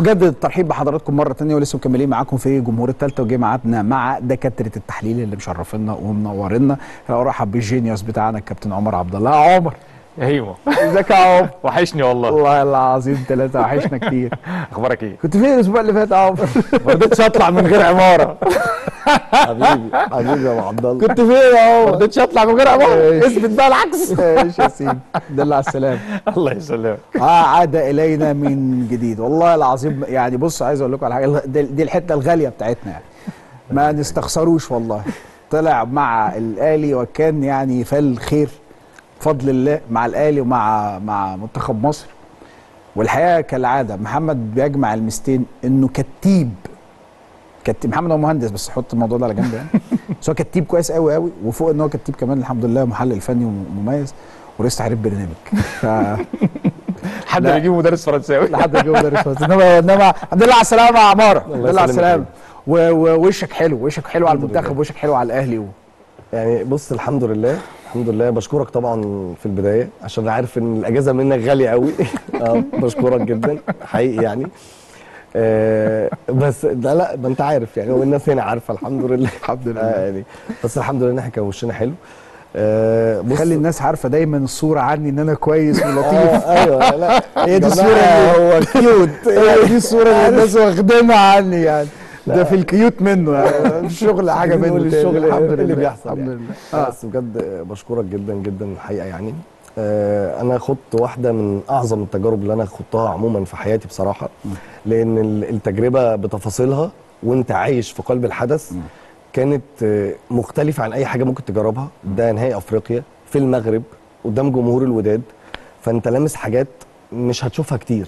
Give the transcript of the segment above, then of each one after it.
بجد الترحيب بحضراتكم مره تانية ولسه مكملين معاكم في جمهور الثالثه وجاي معادنا مع دكاتره التحليل اللي مشرفينا ومنورينا ارحب بالجينيوس بتاعنا الكابتن عمر عبد الله يا عمر ايوه ازيك يا عمر وحشني والله والله العظيم ثلاثه وحشنا كتير اخبارك ايه كنت فين الاسبوع اللي فات يا عمر ما رضيتش اطلع من غير عماره حبيبي حبيبي يا ابو عبد الله كنت فين يا ما عمر رضيتش اطلع من غير عمار ماشي. اثبت بقى العكس ماشي يا سيدي دل على السلامه الله يسلمك عاد الينا من جديد والله العظيم يعني بص عايز اقول لكم على حاجه دي دي الحته الغاليه بتاعتنا يعني ما نستخسروش والله طلع مع الاهلي وكان يعني فال خير بفضل الله مع الاهلي ومع مع منتخب مصر والحقيقه كالعاده محمد بيجمع المستين انه كتيب كتيب محمد هو مهندس بس حط الموضوع ده على جنب يعني بس هو كتيب كويس قوي قوي وفوق ان هو كتيب كمان الحمد لله محلل فني ومميز ورئيس تحرير برنامج ف حد لا. بيجيب مدرس فرنساوي لحد ما يجيبوا مدرس فرنسي انما انما الحمد لله على السلامه يا عماره الحمد لله على يسلمك السلامه و- ووشك حلو وشك حلو على الحمد المنتخب لله. وشك حلو على الاهلي و... يعني بص الحمد لله الحمد لله بشكرك طبعا في البدايه عشان عارف ان الاجازه منك غاليه قوي اه بشكرك جدا حقيقي يعني آه بس لا لا ما انت عارف يعني والناس هنا عارفه الحمد لله الحمد لله. آه يعني بس الحمد لله ان احنا كان وشنا حلو آه بص خلي الناس عارفه دايما الصوره عني ان انا كويس ولطيف اه ايوه لا هي دي يا الصوره جماعة اللي هو كيوت هي دي الصوره اللي الناس واخدينها عني يعني ده في الكيوت منه يعني الشغل حاجه منه نقول تاني. الشغل الحمد اللي لله بيحصل الحمد يعني. لله آه. بس بجد بشكرك جدا جدا الحقيقه يعني آه، انا خدت واحده من اعظم التجارب اللي انا خضتها عموما في حياتي بصراحه لان ال- التجربه بتفاصيلها وانت عايش في قلب الحدث كانت آه، مختلفه عن اي حاجه ممكن تجربها ده نهائي افريقيا في المغرب قدام جمهور الوداد فانت لامس حاجات مش هتشوفها كتير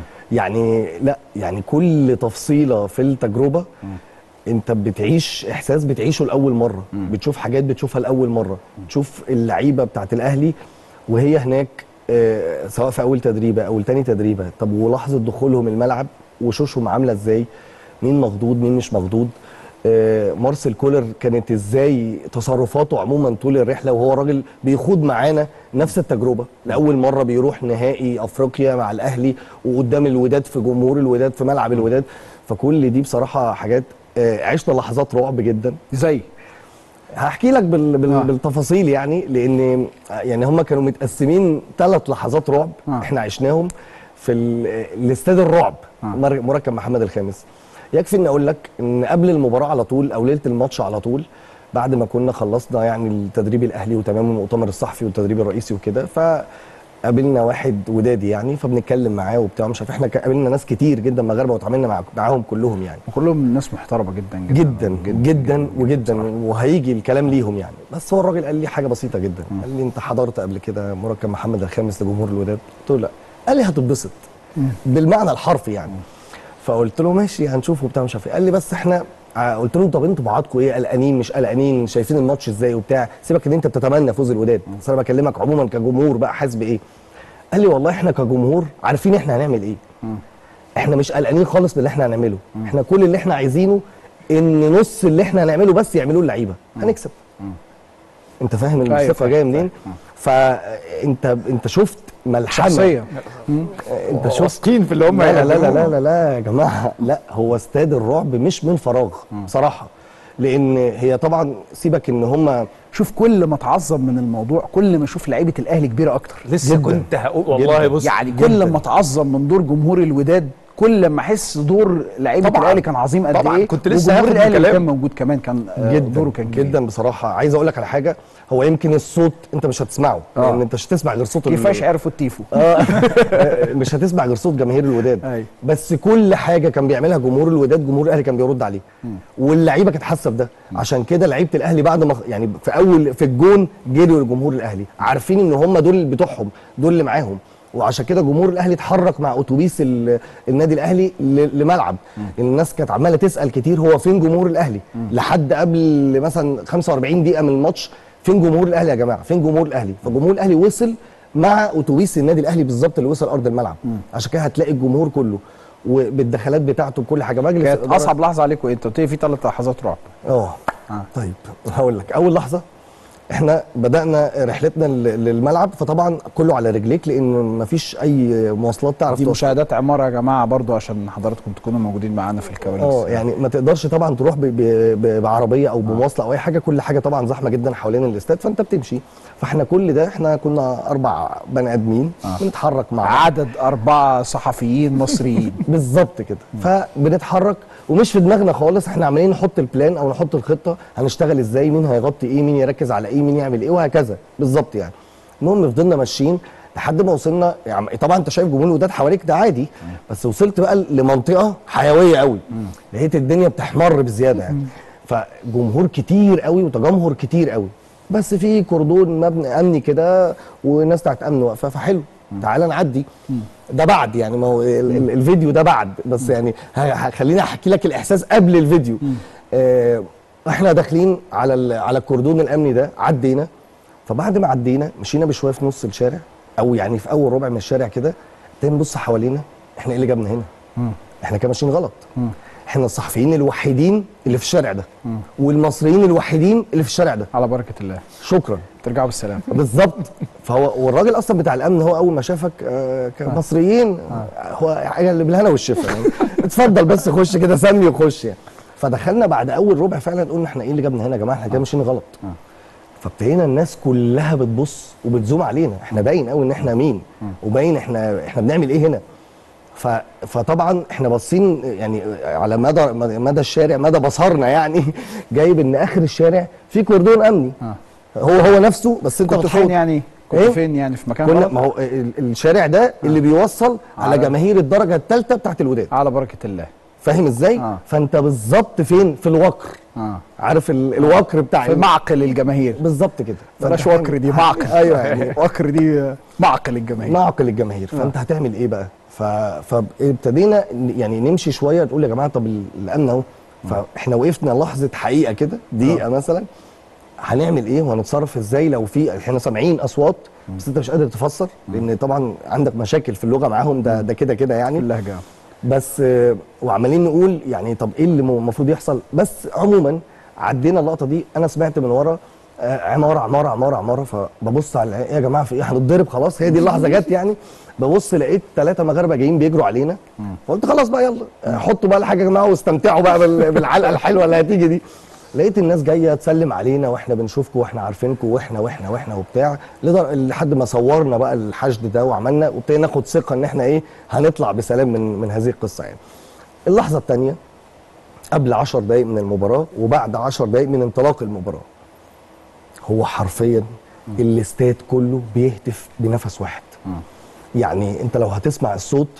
يعني لا يعني كل تفصيله في التجربه انت بتعيش احساس بتعيشه لاول مره بتشوف حاجات بتشوفها لاول مره تشوف اللعيبه بتاعت الاهلي وهي هناك آه، سواء في اول تدريبه او تاني تدريبه طب ولحظه دخولهم الملعب وشوشهم عامله ازاي مين مخضوض مين مش مخضوض آه، مارسيل كولر كانت ازاي تصرفاته عموما طول الرحله وهو راجل بيخوض معانا نفس التجربه لاول مره بيروح نهائي افريقيا مع الاهلي وقدام الوداد في جمهور الوداد في ملعب الوداد فكل دي بصراحه حاجات آه، عشنا لحظات رعب جدا زي هحكي لك بال... بال... آه. آه. بالتفاصيل يعني لان يعني هم كانوا متقسمين ثلاث لحظات رعب آه. آه. احنا عشناهم في ال... الاستاد الرعب آه. آه. مركب محمد الخامس يكفي ان اقول لك ان قبل المباراه على طول او ليله الماتش على طول بعد ما كنا خلصنا يعني التدريب الاهلي وتمام المؤتمر الصحفي والتدريب الرئيسي وكده فقابلنا واحد ودادي يعني فبنتكلم معاه وبتاع مش عارف احنا قابلنا ناس كتير جدا مغاربه وتعاملنا مع... معاهم كلهم يعني وكلهم ناس محترمه جدا جدا جدا, جدا وجدا وهيجي الكلام ليهم يعني بس هو الراجل قال لي حاجه بسيطه جدا قال لي انت حضرت قبل كده مركب محمد الخامس لجمهور الوداد قلت له لا قال لي هتتبسط بالمعنى الحرفي يعني فقلت له ماشي هنشوف وبتاع مش عارف ايه قال لي بس احنا ع- قلت له طب انتوا بعضكم ايه قلقانين مش قلقانين شايفين الماتش ازاي وبتاع سيبك ان انت بتتمنى فوز الوداد بس انا بكلمك عموما كجمهور بقى حاسس بايه قال لي والله احنا كجمهور عارفين احنا هنعمل ايه احنا مش قلقانين خالص باللي احنا هنعمله احنا كل اللي احنا عايزينه ان نص اللي احنا هنعمله بس يعملوه اللعيبه هنكسب انت فاهم أيوة، الثقه فاهم، جايه منين فانت انت شفت ملحمه شخصيه انت شفت واثقين في اللي هم لا لا لا لا هيقدموه. لا, لا يا جماعه لا هو استاد الرعب مش من فراغ بصراحه لان هي طبعا سيبك ان هم شوف كل ما تعظم من الموضوع كل ما اشوف لعيبه الاهلي كبيره اكتر لسه جداً. كنت هقول والله جداً. بص يعني كل جداً. ما تعظم من دور جمهور الوداد كل ما احس دور لعيبه طبعاً. الاهلي كان عظيم قد طبعاً. ايه كنت لسه وجمهور هاخد الاهلي اللي الكلام. كان موجود كمان كان آه، جدا دوره كان كبير. جدا بصراحه عايز اقول لك على حاجه هو يمكن الصوت انت مش هتسمعه آه. لان انت مش هتسمع غير صوت ال- كيفاش عرفوا التيفو اه مش هتسمع غير صوت جماهير الوداد أيوة. بس كل حاجه كان بيعملها جمهور الوداد جمهور الاهلي كان بيرد عليه واللعيبه كانت حاسه بده عشان كده لعيبه الاهلي بعد ما يعني في اول في الجون جريوا لجمهور الاهلي عارفين ان هم دول اللي بتوعهم دول اللي معاهم وعشان كده جمهور الاهلي اتحرك مع اتوبيس ال- النادي الاهلي ل- لملعب الناس كانت عماله تسال كتير هو فين جمهور الاهلي لحد قبل مثلا 45 دقيقه من الماتش فين جمهور الاهلي يا جماعه فين جمهور الاهلي فجمهور الاهلي وصل مع اتوبيس النادي الاهلي بالظبط اللي وصل ارض الملعب عشان كده هتلاقي الجمهور كله وبالدخلات بتاعته بكل حاجه مجلس كانت الإدارة- اصعب لحظه عليكم انت قلت لي في ثلاث لحظات رعب اه آه. طيب هقول لك اول لحظه احنا بدانا رحلتنا لل- للملعب فطبعا كله على رجليك لان مفيش اي مواصلات تعرف دي توصل. مشاهدات عماره يا جماعه برضو عشان حضراتكم تكونوا موجودين معانا في الكواليس اه يعني ما تقدرش طبعا تروح ب- ب- ب- بعربيه او بمواصله او اي حاجه كل حاجه طبعا زحمه جدا حوالين الاستاد فانت بتمشي فاحنا كل ده احنا كنا اربع بني ادمين بنتحرك مع بعض عدد اربعه صحفيين مصريين بالظبط كده فبنتحرك ومش في دماغنا خالص احنا عمالين نحط البلان او نحط الخطه هنشتغل ازاي مين هيغطي ايه مين يركز على ايه مين يعمل ايه وهكذا بالظبط يعني المهم فضلنا ماشيين لحد ما وصلنا يعني طبعا انت شايف جمهور الوداد حواليك ده عادي بس وصلت بقى لمنطقه حيويه قوي لقيت الدنيا بتحمر بزياده يعني فجمهور كتير قوي وتجمهر كتير قوي بس في كردون مبني امني كده وناس بتاعت امن واقفه فحلو تعالى نعدي ده بعد يعني ما هو ال- ال- الفيديو ده بعد بس يعني ه- ه- خليني احكي لك الاحساس قبل الفيديو آه احنا داخلين على ال- على الكردون الامني ده عدينا فبعد ما عدينا مشينا بشويه في نص الشارع او يعني في اول ربع من الشارع كده تاني نبص حوالينا احنا ايه اللي جابنا هنا احنا كده ماشيين غلط احنا الصحفيين الوحيدين اللي في الشارع ده والمصريين الوحيدين اللي في الشارع ده على بركه الله شكرا ترجعوا بالسلامه بالظبط فهو والراجل اصلا بتاع الامن هو اول ما شافك آه كمصريين هو حاجه اللي بالهنا والشفا يعني اتفضل بس خش كده سمي وخش يعني فدخلنا بعد اول ربع فعلا قلنا احنا ايه اللي جابنا هنا يا جماعه احنا كده ماشيين غلط فابتدينا الناس كلها بتبص وبتزوم علينا احنا باين قوي ان احنا مين وباين احنا احنا بنعمل ايه هنا ف... فطبعا احنا باصين يعني على مدى مدى الشارع مدى بصرنا يعني جايب ان اخر الشارع في كوردون امني آه. هو هو نفسه بس انت كنتوا بتحاول فين يعني كنتوا إيه؟ فين يعني في مكان كنا غلط؟ ما هو ال- الشارع ده اللي بيوصل على على- جماهير الدرجه الثالثه بتاعت الوداد على بركه الله فاهم ازاي آه. فانت بالظبط فين في الوكر اه عارف ال- الوكر بتاع في ال- معقل الجماهير بالظبط كده بلاش فأنت وكر دي معقل ايوه يعني وكر دي معقل الجماهير معقل الجماهير فانت هتعمل ايه بقى ف... فابتدينا ن- يعني نمشي شويه تقول يا جماعه طب ال- الامن اهو فاحنا وقفنا لحظه حقيقه كده دقيقه مثلا هنعمل ايه وهنتصرف ازاي لو في احنا سامعين اصوات بس انت مش قادر تفسر لان طبعا عندك مشاكل في اللغه معاهم ده ده كده كده يعني كل لهجه بس آه، وعمالين نقول يعني طب ايه اللي المفروض يحصل بس عموما عدينا اللقطه دي انا سمعت من ورا آه، عماره عماره عماره عماره فببص على ايه يا جماعه في ايه هنتضرب خلاص هي دي اللحظه جت يعني ببص لقيت ثلاثه مغاربه جايين بيجروا علينا فقلت خلاص بقى يلا آه، حطوا بقى الحاجه يا جماعه واستمتعوا بقى بال- بالعلقه الحلوه اللي هتيجي دي لقيت الناس جايه تسلم علينا واحنا بنشوفكم واحنا عارفينكم واحنا واحنا واحنا وبتاع لدر- لحد ما صورنا بقى الحشد ده وعملنا وابتدينا ناخد ثقه ان احنا ايه هنطلع بسلام من من هذه القصه يعني. اللحظه الثانيه قبل 10 دقائق من المباراه وبعد 10 دقائق من انطلاق المباراه هو حرفيا الاستاد كله بيهتف بنفس واحد يعني انت لو هتسمع الصوت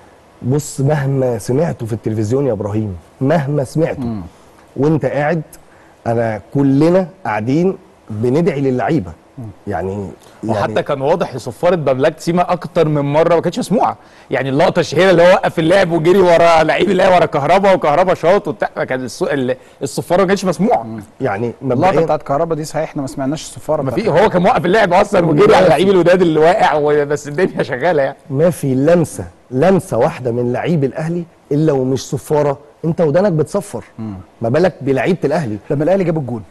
بص مهما سمعته في التلفزيون يا ابراهيم مهما سمعته وانت قاعد انا كلنا قاعدين بندعي للعيبه يعني وحتى يعني كان واضح لصفاره بابلاك سيما اكتر من مره ما كانتش مسموعه يعني اللقطه الشهيره اللي هو وقف اللعب وجري ورا لعيب اللي ورا كهربا وكهربا شاط وبتاع كان الصو- ال- الصفاره ما كانتش مسموعه يعني اللقطه مبدئيا بتاعت كهربا دي صحيح احنا ما سمعناش الصفاره ما بتاعت في هو كان موقف اللعب اصلا وجري على لعيب الوداد اللي واقع و- بس الدنيا شغاله يعني ما في لمسه لمسه واحده من لعيب الاهلي الا ومش صفاره انت ودانك بتصفر ما بالك بلعيبه الاهلي لما الاهلي جاب الجون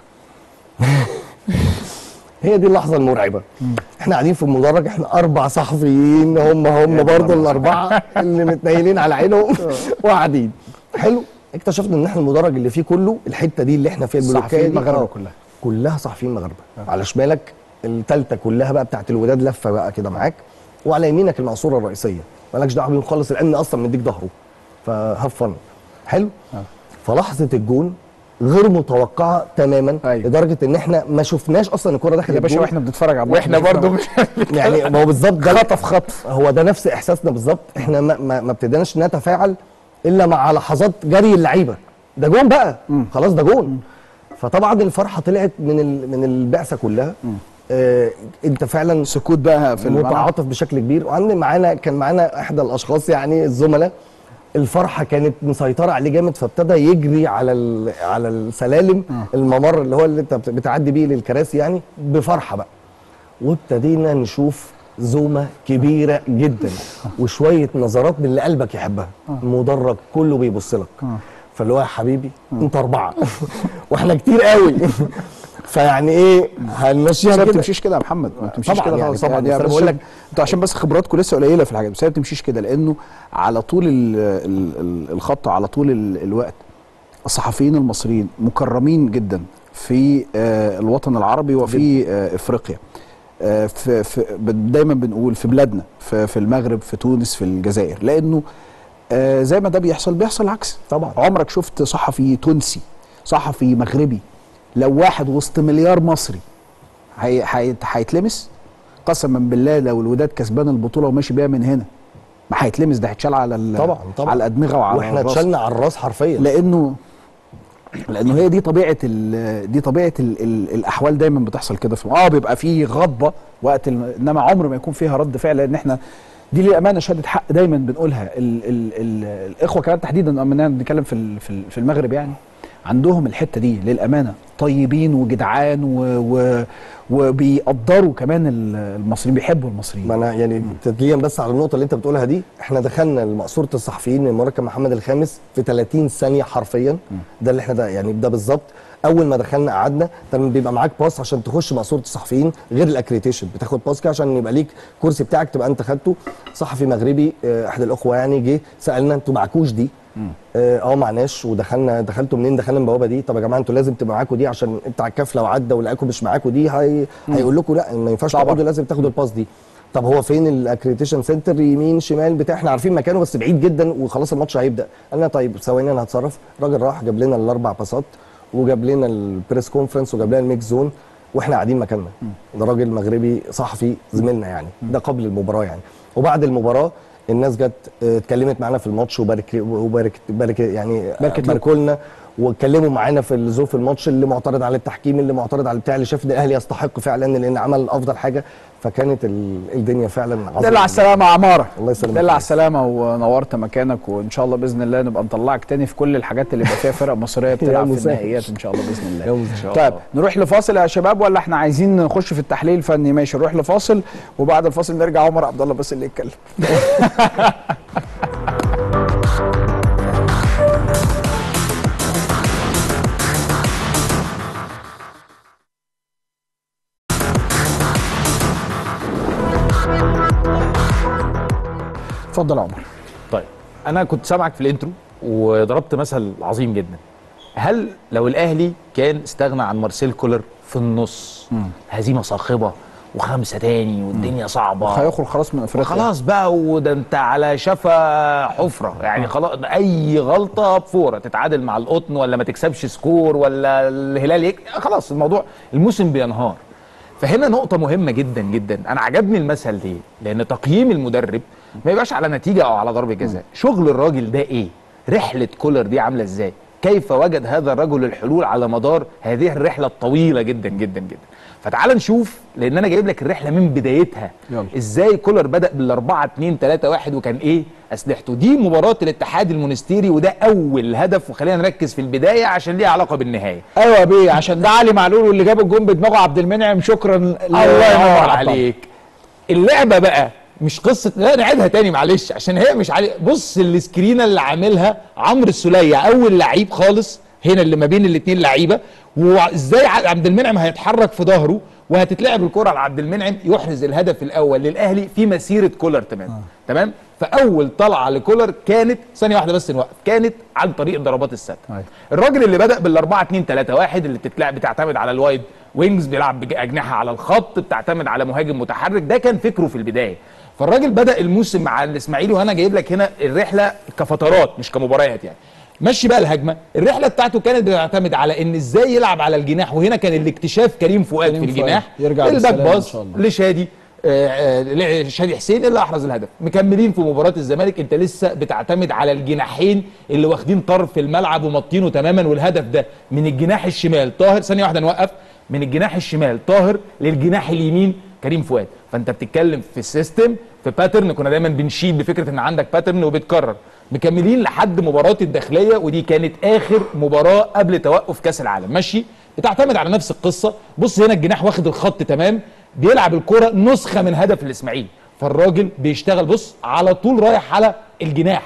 هي دي اللحظه المرعبه احنا قاعدين في المدرج احنا اربع صحفيين هم هم برضه الاربعه اللي متنيلين على عينهم وقاعدين حلو اكتشفنا ان احنا المدرج اللي فيه كله الحته دي اللي احنا فيها البلوكيه صحفيين دي مغاربه آه، كلها كلها صحفيين مغاربه على شمالك التالتة كلها بقى بتاعت الوداد لفه بقى كده معاك وعلى يمينك المقصوره الرئيسيه مالكش دعوه بيهم خالص الامن اصلا مديك ظهره فهاف فن حلو فلحظه الجون غير متوقعه تماما أيوة. لدرجه ان احنا ما شفناش اصلا الكره دخلت يا باشا جون. واحنا بنتفرج على الماتش واحنا مش برضو فاهم. مش يعني ما هو بالظبط ده خطف خطف هو ده نفس احساسنا بالظبط احنا ما, ما, ما ابتديناش نتفاعل الا مع لحظات جري اللعيبه ده جون بقى خلاص ده جون فطبعا الفرحه طلعت من ال- من البعثه كلها آه انت فعلا سكوت بقى في الملعب متعاطف بشكل كبير وعندنا معانا كان معانا احدى الاشخاص يعني الزملاء الفرحه كانت مسيطره عليه جامد فابتدى يجري على ال- على السلالم الممر اللي هو اللي انت بت- بتعدي بيه للكراسي يعني بفرحه بقى وابتدينا نشوف زومه كبيره جدا وشويه نظرات من اللي قلبك يحبها المدرج كله بيبص لك فاللي هو يا حبيبي انت اربعه واحنا كتير قوي فيعني ايه هنمشيها بس هي ما كده بتمشيش كده يا محمد ما بتمشيش طبعاً كده يعني خالص طبعاً، يعني بس أنا بس بقول لك- انتوا عشان بس خبراتكم لسه قليله في الحاجات بس هي ما بتمشيش كده لانه على طول ال ال ال الخط على طول ال الوقت الصحفيين المصريين مكرمين جدا في آه الوطن العربي وفي آه افريقيا آه في, في ب- دايما بنقول في بلادنا في, في المغرب في تونس في الجزائر لانه آه زي ما ده بيحصل بيحصل العكس طبعا عمرك شفت صحفي تونسي صحفي مغربي لو واحد وسط مليار مصري هي- هي- هيتلمس قسما بالله لو الوداد كسبان البطوله وماشي بيها من هنا ما هيتلمس ده هيتشال على ال- طبعا طبعا على الادمغه وعلى واحنا الراس. اتشالنا على الراس حرفيا لانه لانه هي دي طبيعه ال دي طبيعه ال ال الاحوال دايما بتحصل كده في اه بيبقى في غضبه وقت ال- انما عمر ما يكون فيها رد فعل لان احنا دي للامانه شهاده حق دايما بنقولها ال ال ال الاخوه كمان تحديدا لما بنتكلم في ال- في ال- في المغرب يعني عندهم الحته دي للامانه طيبين وجدعان و و وبيقدروا كمان ال- المصريين بيحبوا المصريين ما انا يعني تدليا بس على النقطه اللي انت بتقولها دي احنا دخلنا مقصوره الصحفيين من مركب محمد الخامس في 30 ثانيه حرفيا ده اللي احنا ده يعني ده بالظبط اول ما دخلنا قعدنا كان بيبقى معاك باص عشان تخش مقصوره الصحفيين غير الاكريتيشن بتاخد باص كده عشان يبقى ليك كرسي بتاعك تبقى انت خدته صحفي مغربي آه، احد الاخوه يعني جه سالنا انتوا معكوش دي اه آه، معناش ودخلنا دخلتوا منين دخلنا من البوابه دي طب يا جماعه انتوا لازم تبقى معاكم دي عشان انت على الكاف لو عدى ولقاكم مش معاكم دي هي... هيقول لكم لا ما ينفعش طبعا. تقعدوا لازم تاخدوا الباص دي طب هو فين الاكريتيشن سنتر يمين شمال بتاع احنا عارفين مكانه بس بعيد جدا وخلاص الماتش هيبدا قال لنا طيب ثواني انا هتصرف الراجل راح جاب لنا الاربع باصات وجاب لنا البريس كونفرنس وجاب لنا الميكس زون واحنا قاعدين مكاننا ده راجل مغربي صحفي زميلنا يعني ده قبل المباراه يعني وبعد المباراه الناس جت اه، اتكلمت معانا في الماتش وبارك وبارك بارك يعني باركت لكم. باركوا لنا واتكلموا معانا في ظروف الماتش اللي معترض على التحكيم اللي معترض على البتاع اللي شاف ان الاهلي يستحق فعلا لان عمل افضل حاجه فكانت ال- الدنيا فعلا عظيمه دل على السلامة يا عمارة الله يسلمك. دل على السلامة ونورت مكانك وإن شاء الله بإذن الله نبقى نطلعك تاني في كل الحاجات اللي يبقى فيها فرق مصرية بتلعب في مسهل. النهائيات إن شاء الله بإذن الله يا مسهل. طيب نروح لفاصل يا شباب ولا احنا عايزين نخش في التحليل الفني ماشي نروح لفاصل وبعد الفاصل نرجع عمر عبد الله بس اللي يتكلم اتفضل يا عمر طيب انا كنت سامعك في الانترو وضربت مثل عظيم جدا هل لو الاهلي كان استغنى عن مارسيل كولر في النص هزيمه صاخبه وخمسه تاني والدنيا صعبه هيخرج خلاص من افريقيا خلاص بقى وده انت على شفا حفره يعني خلاص اي غلطه بفوره تتعادل مع القطن ولا ما تكسبش سكور ولا الهلال يك... خلاص الموضوع الموسم بينهار فهنا نقطة مهمة جدا جدا، أنا عجبني المثل ليه؟ لأن تقييم المدرب ما يبقاش على نتيجة أو على ضربة جزاء، شغل الراجل ده إيه؟ رحلة كولر دي عاملة إزاي؟ كيف وجد هذا الرجل الحلول على مدار هذه الرحلة الطويلة جدا جدا جدا. فتعال نشوف لأن أنا جايب لك الرحلة من بدايتها يلا. ازاي كولر بدا بالاربعه 2 3 1 وكان ايه اسلحته دي مباراه الاتحاد المونستيري وده اول هدف وخلينا نركز في البدايه عشان ليها علاقه بالنهايه ايوه يا بيه عشان ده علي معلول واللي جاب الجون بدماغه عبد المنعم شكرا ل- الله عمر ينور عبد عليك اللعبه بقى مش قصه لا نعيدها تاني معلش عشان هي مش علي بص السكرينه اللي عاملها عمرو السوليه اول لعيب خالص هنا اللي ما بين الاثنين لعيبه وازاي ع- عبد المنعم هيتحرك في ظهره وهتتلعب الكره على عبد المنعم يحرز الهدف الاول للاهلي في مسيره كولر تمام آه. تمام فاول طلعه لكولر كانت ثانيه واحده بس نوقف كانت عن طريق ضربات السد أيوة. الراجل اللي بدا بالاربعه 2 3 1 اللي بتتلعب بتعتمد على الوايد وينجز بيلعب باجنحه على الخط بتعتمد على مهاجم متحرك ده كان فكره في البدايه فالراجل بدا الموسم مع الاسماعيلي وانا جايب لك هنا الرحله كفترات مش كمباريات يعني مشي بقى الهجمه الرحله بتاعته كانت بتعتمد على ان ازاي يلعب على الجناح وهنا كان الاكتشاف كريم فؤاد كريم في فؤاد. الجناح يرجع الباك بالسلامة إن باص شاء الله. لشادي آه، آه، لشادي حسين اللي احرز الهدف مكملين في مباراه الزمالك انت لسه بتعتمد على الجناحين اللي واخدين طرف الملعب ومطينه تماما والهدف ده من الجناح الشمال طاهر ثانيه واحده نوقف من الجناح الشمال طاهر للجناح اليمين كريم فؤاد فانت بتتكلم في السيستم في باترن كنا دايما بنشيد بفكره ان عندك باترن وبتكرر مكملين لحد مباراه الداخليه ودي كانت اخر مباراه قبل توقف كاس العالم ماشي بتعتمد على نفس القصه بص هنا الجناح واخد الخط تمام بيلعب الكره نسخه من هدف الاسماعيلي فالراجل بيشتغل بص على طول رايح على الجناح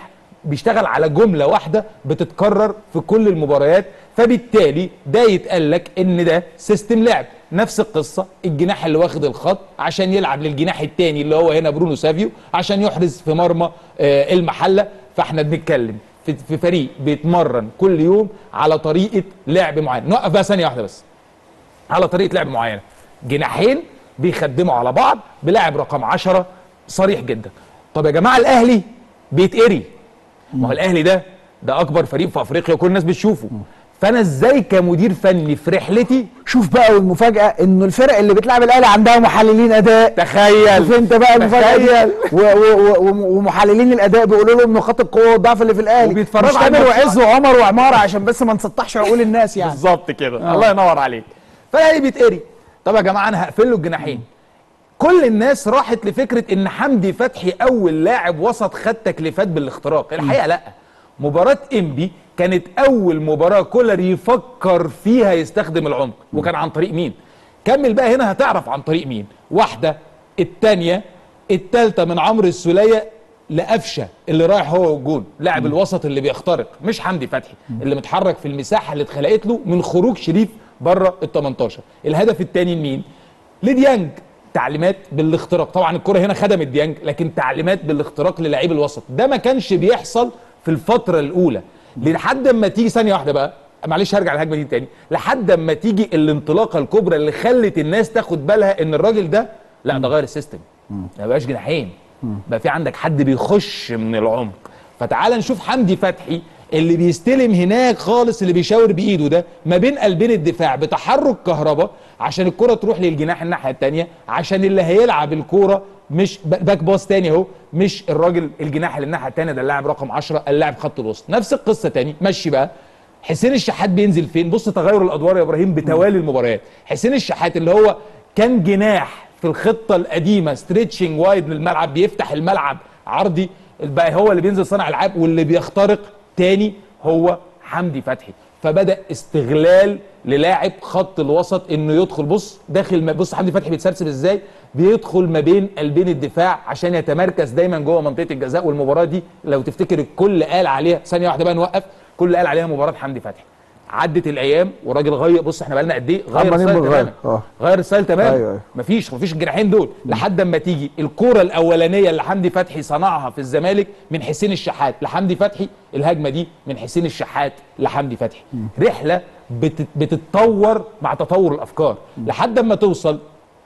بيشتغل على جمله واحده بتتكرر في كل المباريات فبالتالي ده يتقال لك ان ده سيستم لعب نفس القصه الجناح اللي واخد الخط عشان يلعب للجناح الثاني اللي هو هنا برونو سافيو عشان يحرز في مرمى آه، المحله فاحنا بنتكلم في في فريق بيتمرن كل يوم على طريقه لعب معينه نوقف بقى ثانيه واحده بس على طريقه لعب معينه جناحين بيخدموا على بعض بلاعب رقم 10 صريح جدا طب يا جماعه الاهلي بيتقري ما هو الاهلي ده ده اكبر فريق في افريقيا وكل الناس بتشوفه فانا ازاي كمدير فني في رحلتي شوف بقى والمفاجاه انه الفرق اللي بتلعب الاهلي عندها محللين اداء تخيل شوف انت بقى المفاجاه دي تخيل. و- و- و- ومحللين الاداء بيقولوا لهم نقاط القوه والضعف اللي في الاهلي وبيتفرجوا مش على تامر الماتشات. وعز وعمر وعماره عشان بس ما نسطحش عقول الناس يعني بالظبط كده الله ينور عليك فالاهلي بيتقري طب يا جماعه انا هقفل له الجناحين كل الناس راحت لفكره ان حمدي فتحي اول لاعب وسط خد تكليفات بالاختراق الحقيقه لا مباراه انبي كانت اول مباراه كولر يفكر فيها يستخدم العمق وكان عن طريق مين كمل بقى هنا هتعرف عن طريق مين واحده الثانيه الثالثه من عمرو السوليه لقفشه اللي رايح هو والجون لاعب الوسط اللي بيخترق مش حمدي فتحي اللي متحرك في المساحه اللي اتخلقت له من خروج شريف بره ال 18 الهدف الثاني لمين لديانج تعليمات بالاختراق طبعا الكره هنا خدمت ديانج لكن تعليمات بالاختراق للاعيب الوسط ده ما كانش بيحصل في الفتره الاولى لحد اما تيجي ثانيه واحده بقى معلش هرجع الهجمه دي تاني لحد اما تيجي الانطلاقه الكبرى اللي خلت الناس تاخد بالها ان الراجل ده لا ده غير السيستم ما بقاش جناحين بقى في عندك حد بيخش من العمق فتعال نشوف حمدي فتحي اللي بيستلم هناك خالص اللي بيشاور بايده ده ما بين قلبين الدفاع بتحرك كهرباء عشان الكره تروح للجناح الناحيه الثانيه عشان اللي هيلعب الكوره مش ب- باك باص تاني اهو مش الراجل الجناح اللي الناحيه الثانيه ده اللاعب رقم 10 اللاعب خط الوسط نفس القصه تاني مشي بقى حسين الشحات بينزل فين بص تغير الادوار يا ابراهيم بتوالي المباريات حسين الشحات اللي هو كان جناح في الخطه القديمه ستريتشنج وايد من الملعب بيفتح الملعب عرضي بقى هو اللي بينزل صانع العاب واللي بيخترق تاني هو حمدي فتحي فبدا استغلال للاعب خط الوسط انه يدخل بص داخل ما بص حمدي فتحي بيتسرسب ازاي بيدخل ما بين قلبين الدفاع عشان يتمركز دايما جوه منطقه الجزاء والمباراه دي لو تفتكر الكل قال عليها ثانيه واحده بقى نوقف كل قال عليها مباراه حمدي فتحي عدت الايام والراجل غير بص احنا بقالنا قد ايه غير عمالين الستايل بنغير. تماما اه. غير الستايل تماما أيوة، أيوة. مفيش مفيش الجناحين دول لحد اما تيجي الكوره الاولانيه اللي حمدي فتحي صنعها في الزمالك من حسين الشحات لحمدي فتحي الهجمه دي من حسين الشحات لحمدي فتحي رحله بتت بتتطور مع تطور الافكار لحد اما توصل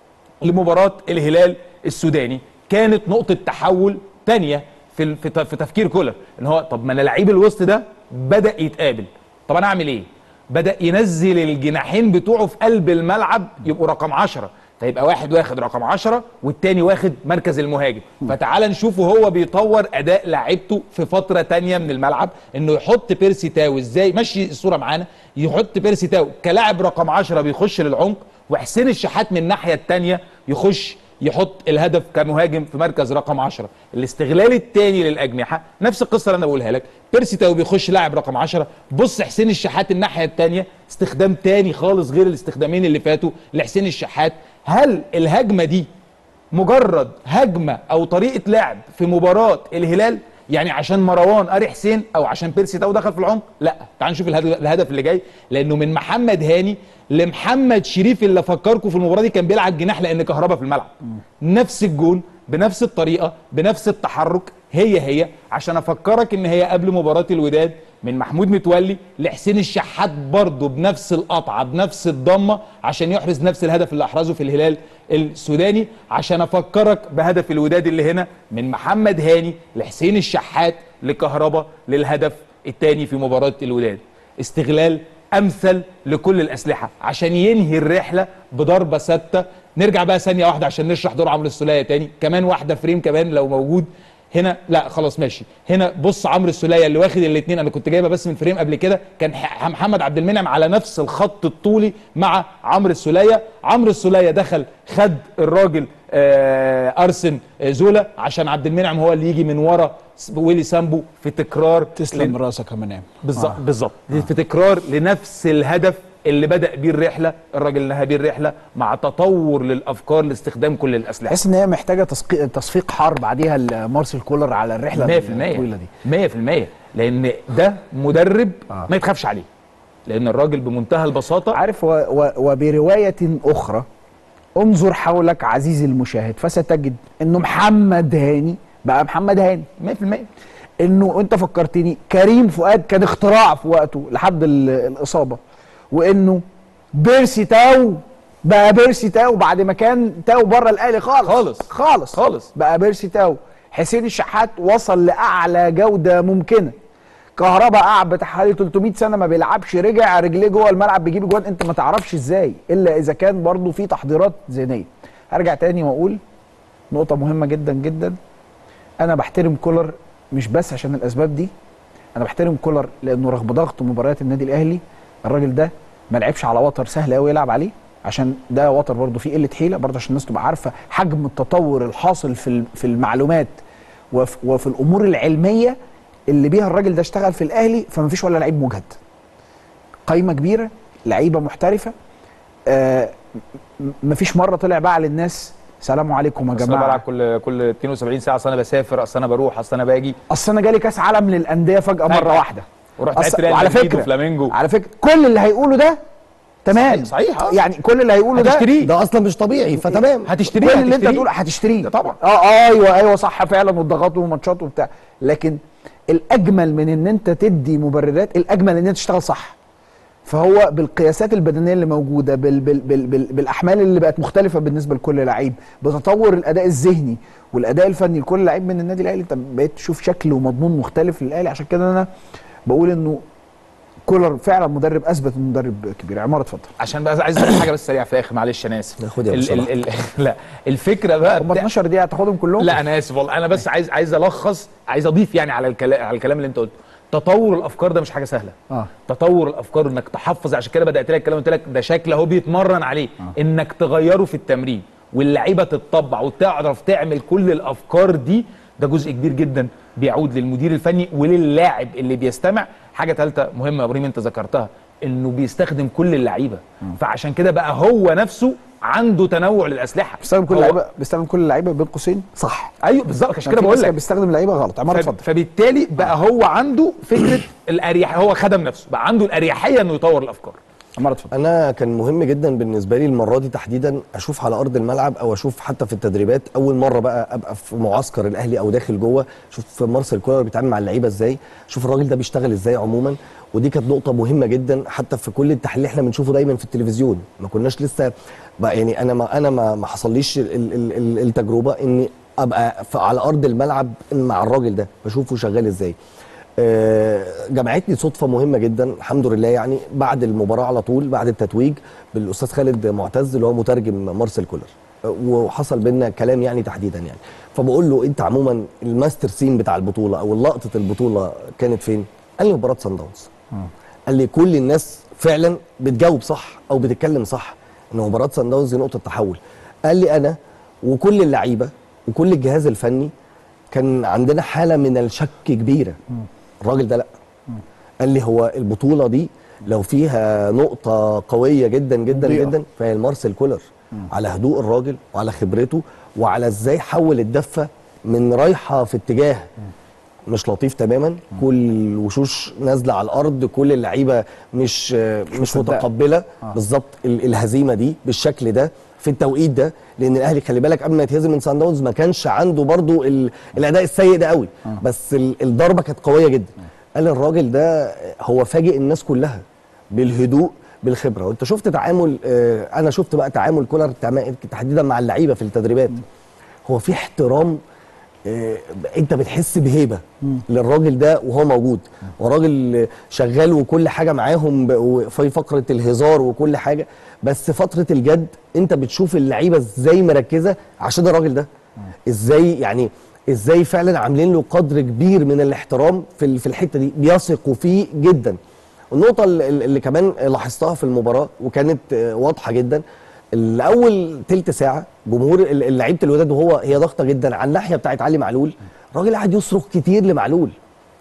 لمباراه الهلال السوداني كانت نقطه تحول تانية في ال- في ت- في تفكير كولر ان هو طب ما انا لعيب الوسط ده بدا يتقابل طب انا اعمل ايه بدا ينزل الجناحين بتوعه في قلب الملعب يبقوا رقم 10 فيبقى واحد واخد رقم 10 والتاني واخد مركز المهاجم فتعال نشوفه هو بيطور اداء لعيبته في فتره تانية من الملعب انه يحط بيرسي تاو ازاي مشي الصوره معانا يحط بيرسي تاو كلاعب رقم 10 بيخش للعمق وحسين الشحات من الناحيه الثانيه يخش يحط الهدف كمهاجم في مركز رقم 10 الاستغلال الثاني للاجنحه نفس القصه اللي انا بقولها لك بيرسي تاو بيخش لاعب رقم 10 بص حسين الشحات الناحيه الثانيه استخدام تاني خالص غير الاستخدامين اللي فاتوا لحسين الشحات هل الهجمه دي مجرد هجمه او طريقه لعب في مباراه الهلال يعني عشان مروان اري حسين او عشان بيرسي تاو دخل في العمق لا تعال نشوف الهدف, الهدف اللي جاي لانه من محمد هاني لمحمد شريف اللي فكركم في المباراه دي كان بيلعب جناح لان كهربا في الملعب نفس الجون بنفس الطريقه بنفس التحرك هي هي عشان افكرك ان هي قبل مباراه الوداد من محمود متولي لحسين الشحات برضه بنفس القطعه بنفس الضمه عشان يحرز نفس الهدف اللي احرزه في الهلال السوداني عشان افكرك بهدف الوداد اللي هنا من محمد هاني لحسين الشحات لكهربا للهدف الثاني في مباراه الوداد استغلال امثل لكل الاسلحه عشان ينهي الرحله بضربه ثابته نرجع بقى ثانيه واحده عشان نشرح دور عمرو السوليه تاني كمان واحده فريم كمان لو موجود هنا لا خلاص ماشي هنا بص عمرو السوليه اللي واخد الاثنين انا كنت جايبها بس من فريم قبل كده كان ح- محمد عبد المنعم على نفس الخط الطولي مع عمرو السوليه عمرو السوليه دخل خد الراجل آه ارسن آه، زولا عشان عبد المنعم هو اللي يجي من ورا س- ويلي سامبو في تكرار تسلم راسك يا منام بالظبط بالظبط في تكرار لنفس الهدف اللي بدا بيه الرحله الراجل نهى بيه الرحله مع تطور للافكار لاستخدام كل الاسلحه تحس ان هي محتاجه تسقي- تصفيق حار بعديها مارسيل كولر على الرحله 100% الطويله دي 100% لان ده مدرب آه. ما يتخافش عليه لان الراجل بمنتهى البساطه عارف و و وبروايه اخرى انظر حولك عزيزي المشاهد فستجد انه محمد هاني بقى محمد هاني 100% انه انت فكرتني كريم فؤاد كان اختراع في وقته لحد ال- الاصابه وانه بيرسي تاو بقى بيرسي تاو بعد ما كان تاو بره الاهلي خالص خالص. خالص خالص. بقى بيرسي تاو حسين الشحات وصل لاعلى جوده ممكنه كهربا قعد بتاع حوالي 300 سنه ما بيلعبش رجع رجليه جوه الملعب بيجيب اجوان انت ما تعرفش ازاي الا اذا كان برضه في تحضيرات ذهنيه هرجع تاني واقول نقطه مهمه جدا جدا انا بحترم كولر مش بس عشان الاسباب دي انا بحترم كولر لانه رغم ضغط مباريات النادي الاهلي الراجل ده ما لعبش على وتر سهل قوي يلعب عليه عشان ده وتر برضه فيه قله حيله برضه عشان الناس تبقى عارفه حجم التطور الحاصل في ال- في المعلومات وفي, وفي الامور العلميه اللي بيها الراجل ده اشتغل في الاهلي فما فيش ولا لعيب مجهد قايمه كبيره لعيبه محترفه آه م- مفيش مره طلع بقى للناس سلام عليكم يا اصل انا جماعه بلعب كل كل 72 ساعه اصل انا بسافر اصل انا بروح اصل انا باجي اصل انا جالي كاس عالم للانديه فجاه مره فجأة. واحده ورحت أصل- لعبت ريال وعلى مدريد فكره وفلامينجو على فكره كل اللي هيقوله ده تمام صحيح، صحيح، آه. يعني كل اللي هيقوله ده هتشتريه ده اصلا مش طبيعي فتمام هتشتريه كل اللي انت هتشتريه. تقوله هتشتريه ده طبعا. اه ايوه ايوه صح فعلا والضغط والماتشات وبتاع لكن الاجمل من ان انت تدي مبررات الاجمل ان انت تشتغل صح فهو بالقياسات البدنيه اللي موجوده بال بال بال بال بالاحمال اللي بقت مختلفه بالنسبه لكل لعيب بتطور الاداء الذهني والاداء الفني لكل لعيب من النادي الاهلي انت بقيت تشوف شكل ومضمون مختلف للاهلي عشان كده انا بقول انه كولر فعلا مدرب اثبت انه مدرب كبير عمار اتفضل عشان بقى عايز اقول حاجه بس سريعه في الاخر معلش انا اسف خد يا ال- باشا ال- ال- لا الفكره بقى هم بتاع- 12 دقيقه هتاخدهم كلهم لا انا اسف والله انا بس عايز عايز الخص عايز اضيف يعني على الكلام على الكلام اللي انت قلته تطور الافكار ده مش حاجه سهله اه تطور الافكار انك تحفظ عشان كده بدات لك الكلام قلت لك ده شكل اهو بيتمرن عليه انك تغيره في التمرين واللعيبه تتطبع وتعرف تعمل كل الافكار دي ده جزء كبير جدا بيعود للمدير الفني وللاعب اللي بيستمع حاجه ثالثه مهمه يا ابراهيم انت ذكرتها انه بيستخدم كل اللعيبه فعشان كده بقى هو نفسه عنده تنوع للاسلحه بيستخدم كل هو- اللعيبه بيستخدم كل اللعيبه بين قوسين صح ايوه بالظبط عشان كان كده في بقول ناس لك كان بيستخدم اللعيبه غلط عمار فب- اتفضل فبالتالي بقى هو عنده فكره الاريحيه هو خدم نفسه بقى عنده الاريحيه انه يطور الافكار عمار اتفضل انا كان مهم جدا بالنسبه لي المره دي تحديدا اشوف على ارض الملعب او اشوف حتى في التدريبات اول مره بقى ابقى في معسكر الاهلي او داخل جوه اشوف مارسيل كولر بيتعامل مع اللعيبه ازاي اشوف الراجل ده بيشتغل ازاي عموما ودي كانت نقطه مهمه جدا حتى في كل التحليل اللي احنا بنشوفه دايما في التلفزيون ما كناش لسه بقى يعني انا ما انا ما ما حصليش ال- ال- ال- التجربه اني ابقى في- على ارض الملعب مع الراجل ده بشوفه شغال ازاي آه، جمعتني صدفه مهمه جدا الحمد لله يعني بعد المباراه على طول بعد التتويج بالاستاذ خالد معتز اللي هو مترجم مارسيل كولر آه، وحصل بينا كلام يعني تحديدا يعني فبقول له انت عموما الماستر سين بتاع البطوله او لقطه البطوله كانت فين؟ قال لي مباراه سان داونز قال لي كل الناس فعلا بتجاوب صح او بتتكلم صح ان مباراه سان داونز دي نقطه تحول قال لي انا وكل اللعيبه وكل الجهاز الفني كان عندنا حاله من الشك كبيره الراجل ده لا قال لي هو البطوله دي لو فيها نقطه قويه جدا جدا مضيئة. جدا فهي مارسيل كولر على هدوء الراجل وعلى خبرته وعلى ازاي حول الدفه من رايحه في اتجاه مش لطيف تماما كل الوشوش نازله على الارض كل اللعيبه مش مش مصدقة. متقبله بالظبط ال- الهزيمه دي بالشكل ده في التوقيت ده لان الاهلي خلي بالك قبل ما يتهزم من سان داونز ما كانش عنده برضو ال- الاداء السيء ده قوي بس ال- الضربه كانت قويه جدا قال الراجل ده هو فاجئ الناس كلها بالهدوء بالخبره وانت شفت تعامل آه، انا شفت بقى تعامل كولر تع- تحديدا مع اللعيبه في التدريبات هو في احترام آه، انت بتحس بهيبه للراجل ده وهو موجود وراجل شغال وكل حاجه معاهم ب- وفي فقره الهزار وكل حاجه بس فتره الجد انت بتشوف اللعيبه ازاي مركزه عشان الراجل ده ازاي يعني ازاي فعلا عاملين له قدر كبير من الاحترام في ال- في الحته دي بيثقوا فيه جدا النقطه اللي, اللي كمان لاحظتها في المباراه وكانت آه، واضحه جدا الاول تلت ساعه جمهور ال- ال- لعيبه الوداد وهو هي ضاغطه جدا على الناحيه بتاعت علي معلول الراجل قاعد يصرخ كتير لمعلول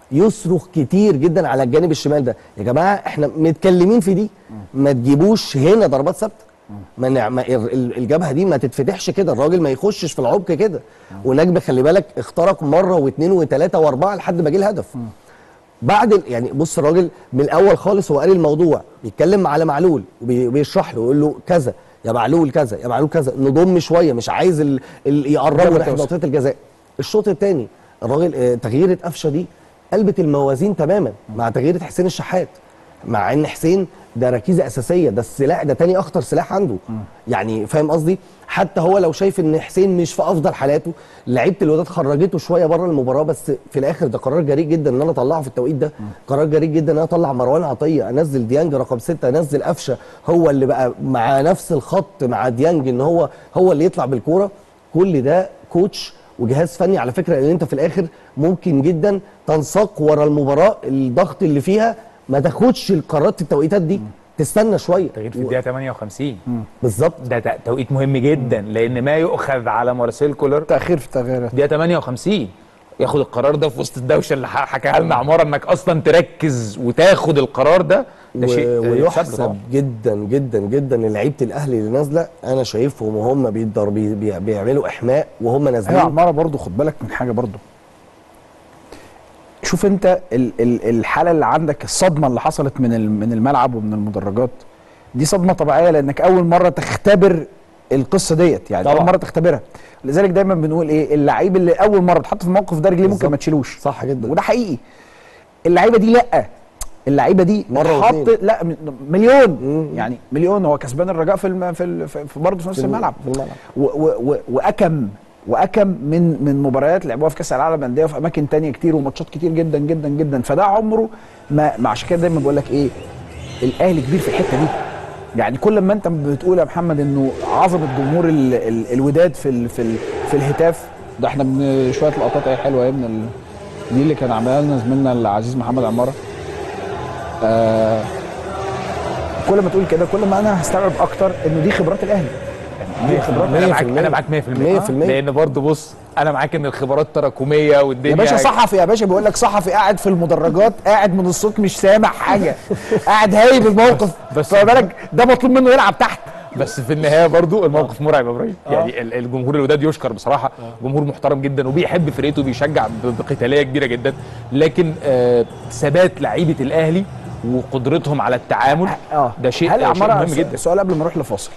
يصرخ كتير جدا على الجانب الشمال ده يا جماعه احنا متكلمين في دي ما تجيبوش هنا ضربات ثابته ما نع- ما ال- ال- الجبهه دي ما تتفتحش كده الراجل ما يخشش في العمق كده ونجم خلي بالك اخترق مره واثنين وثلاثه واربعه لحد ما جه الهدف بعد ال- يعني بص الراجل من الاول خالص هو قال الموضوع بيتكلم على معلول وبي- وبيشرح له يقول له كذا يا معلول كذا يا معلول كذا نضم شويه مش عايز ال... ال... يقربوا جبهة ناحيه توسع. منطقه الجزاء الشوط الثاني الراجل آه، تغييره قفشه دي قلبت الموازين تماما مع تغييره حسين الشحات مع ان حسين ده ركيزه اساسيه ده السلاح ده تاني اخطر سلاح عنده يعني فاهم قصدي حتى هو لو شايف ان حسين مش في افضل حالاته لعيبه الوداد خرجته شويه بره المباراه بس في الاخر ده قرار جريء جدا ان انا اطلعه في التوقيت ده قرار جريء جدا ان انا اطلع مروان عطيه انزل ديانج رقم ستة انزل قفشه هو اللي بقى مع نفس الخط مع ديانج ان هو هو اللي يطلع بالكوره كل ده كوتش وجهاز فني على فكره ان انت في الاخر ممكن جدا تنساق ورا المباراه الضغط اللي فيها ما تاخدش القرارات في التوقيتات دي تستنى شويه تغيير في الدقيقه 58 بالظبط ده ت- توقيت مهم جدا لان ما يؤخذ على مارسيل كولر تاخير في التغييرات دقيقه 58 ياخد القرار ده في وسط الدوشه اللي ح- حكاها لنا عماره انك اصلا تركز وتاخد القرار ده ده و- شيء آه، يحسب له ويحسب طبعا جدا جدا جدا ان لعيبه الاهلي اللي نازله انا شايفهم وهم بيقدروا بي بي بيعملوا احماء وهم هي نازلين عماره برضو خد بالك من حاجه برضو شوف انت ال ال الحاله اللي عندك الصدمه اللي حصلت من ال- من الملعب ومن المدرجات دي صدمه طبيعيه لانك اول مره تختبر القصه ديت يعني طبعا. اول مره تختبرها لذلك دايما بنقول ايه اللعيب اللي اول مره اتحط في الموقف ده رجليه ممكن بالظبط. ما تشيلوش صح جدا وده حقيقي اللعيبه دي لا اللعيبه دي مرة اتحط واتنين. لا م- مليون مم. يعني مليون هو كسبان الرجاء في الم... في, ال... في في- برضه في نفس في الم- الملعب في الملعب. و... و... و... واكم واكم من من مباريات لعبوها في كاس العالم للانديه وفي اماكن تانية كتير وماتشات كتير جدا جدا جدا فده عمره ما, ما عشان كده دايما بقول لك ايه الاهلي كبير في الحته دي يعني كل ما انت بتقول يا محمد انه عظمه جمهور ال... ال... الوداد في ال... في ال... في الهتاف ده احنا من شويه لقطات اهي حلوه اهي من ال... دي اللي كان عملها لنا زميلنا العزيز محمد عماره آه كل ما تقول كده كل ما انا هستوعب اكتر انه دي خبرات الاهلي يعني دي خبرات انا معاك 100%. انا معاك 100% 100%. لان برضه بص انا معاك ان الخبرات تراكميه والدنيا يا باشا صحفي يا باشا بيقول لك صحفي قاعد في المدرجات قاعد من الصوت مش سامع حاجه قاعد هايب الموقف بس- فما بالك ده مطلوب منه يلعب تحت بس في النهايه برضو الموقف مرعب يا ابراهيم يعني ال- الجمهور الوداد يشكر بصراحه جمهور محترم جدا وبيحب فرقته وبيشجع ب- بقتاليه كبيره جدا لكن آه، ثبات لعيبه الاهلي وقدرتهم على التعامل اه ده شيء هل شيء عمارة مهم جدا سؤال قبل ما نروح لفاصل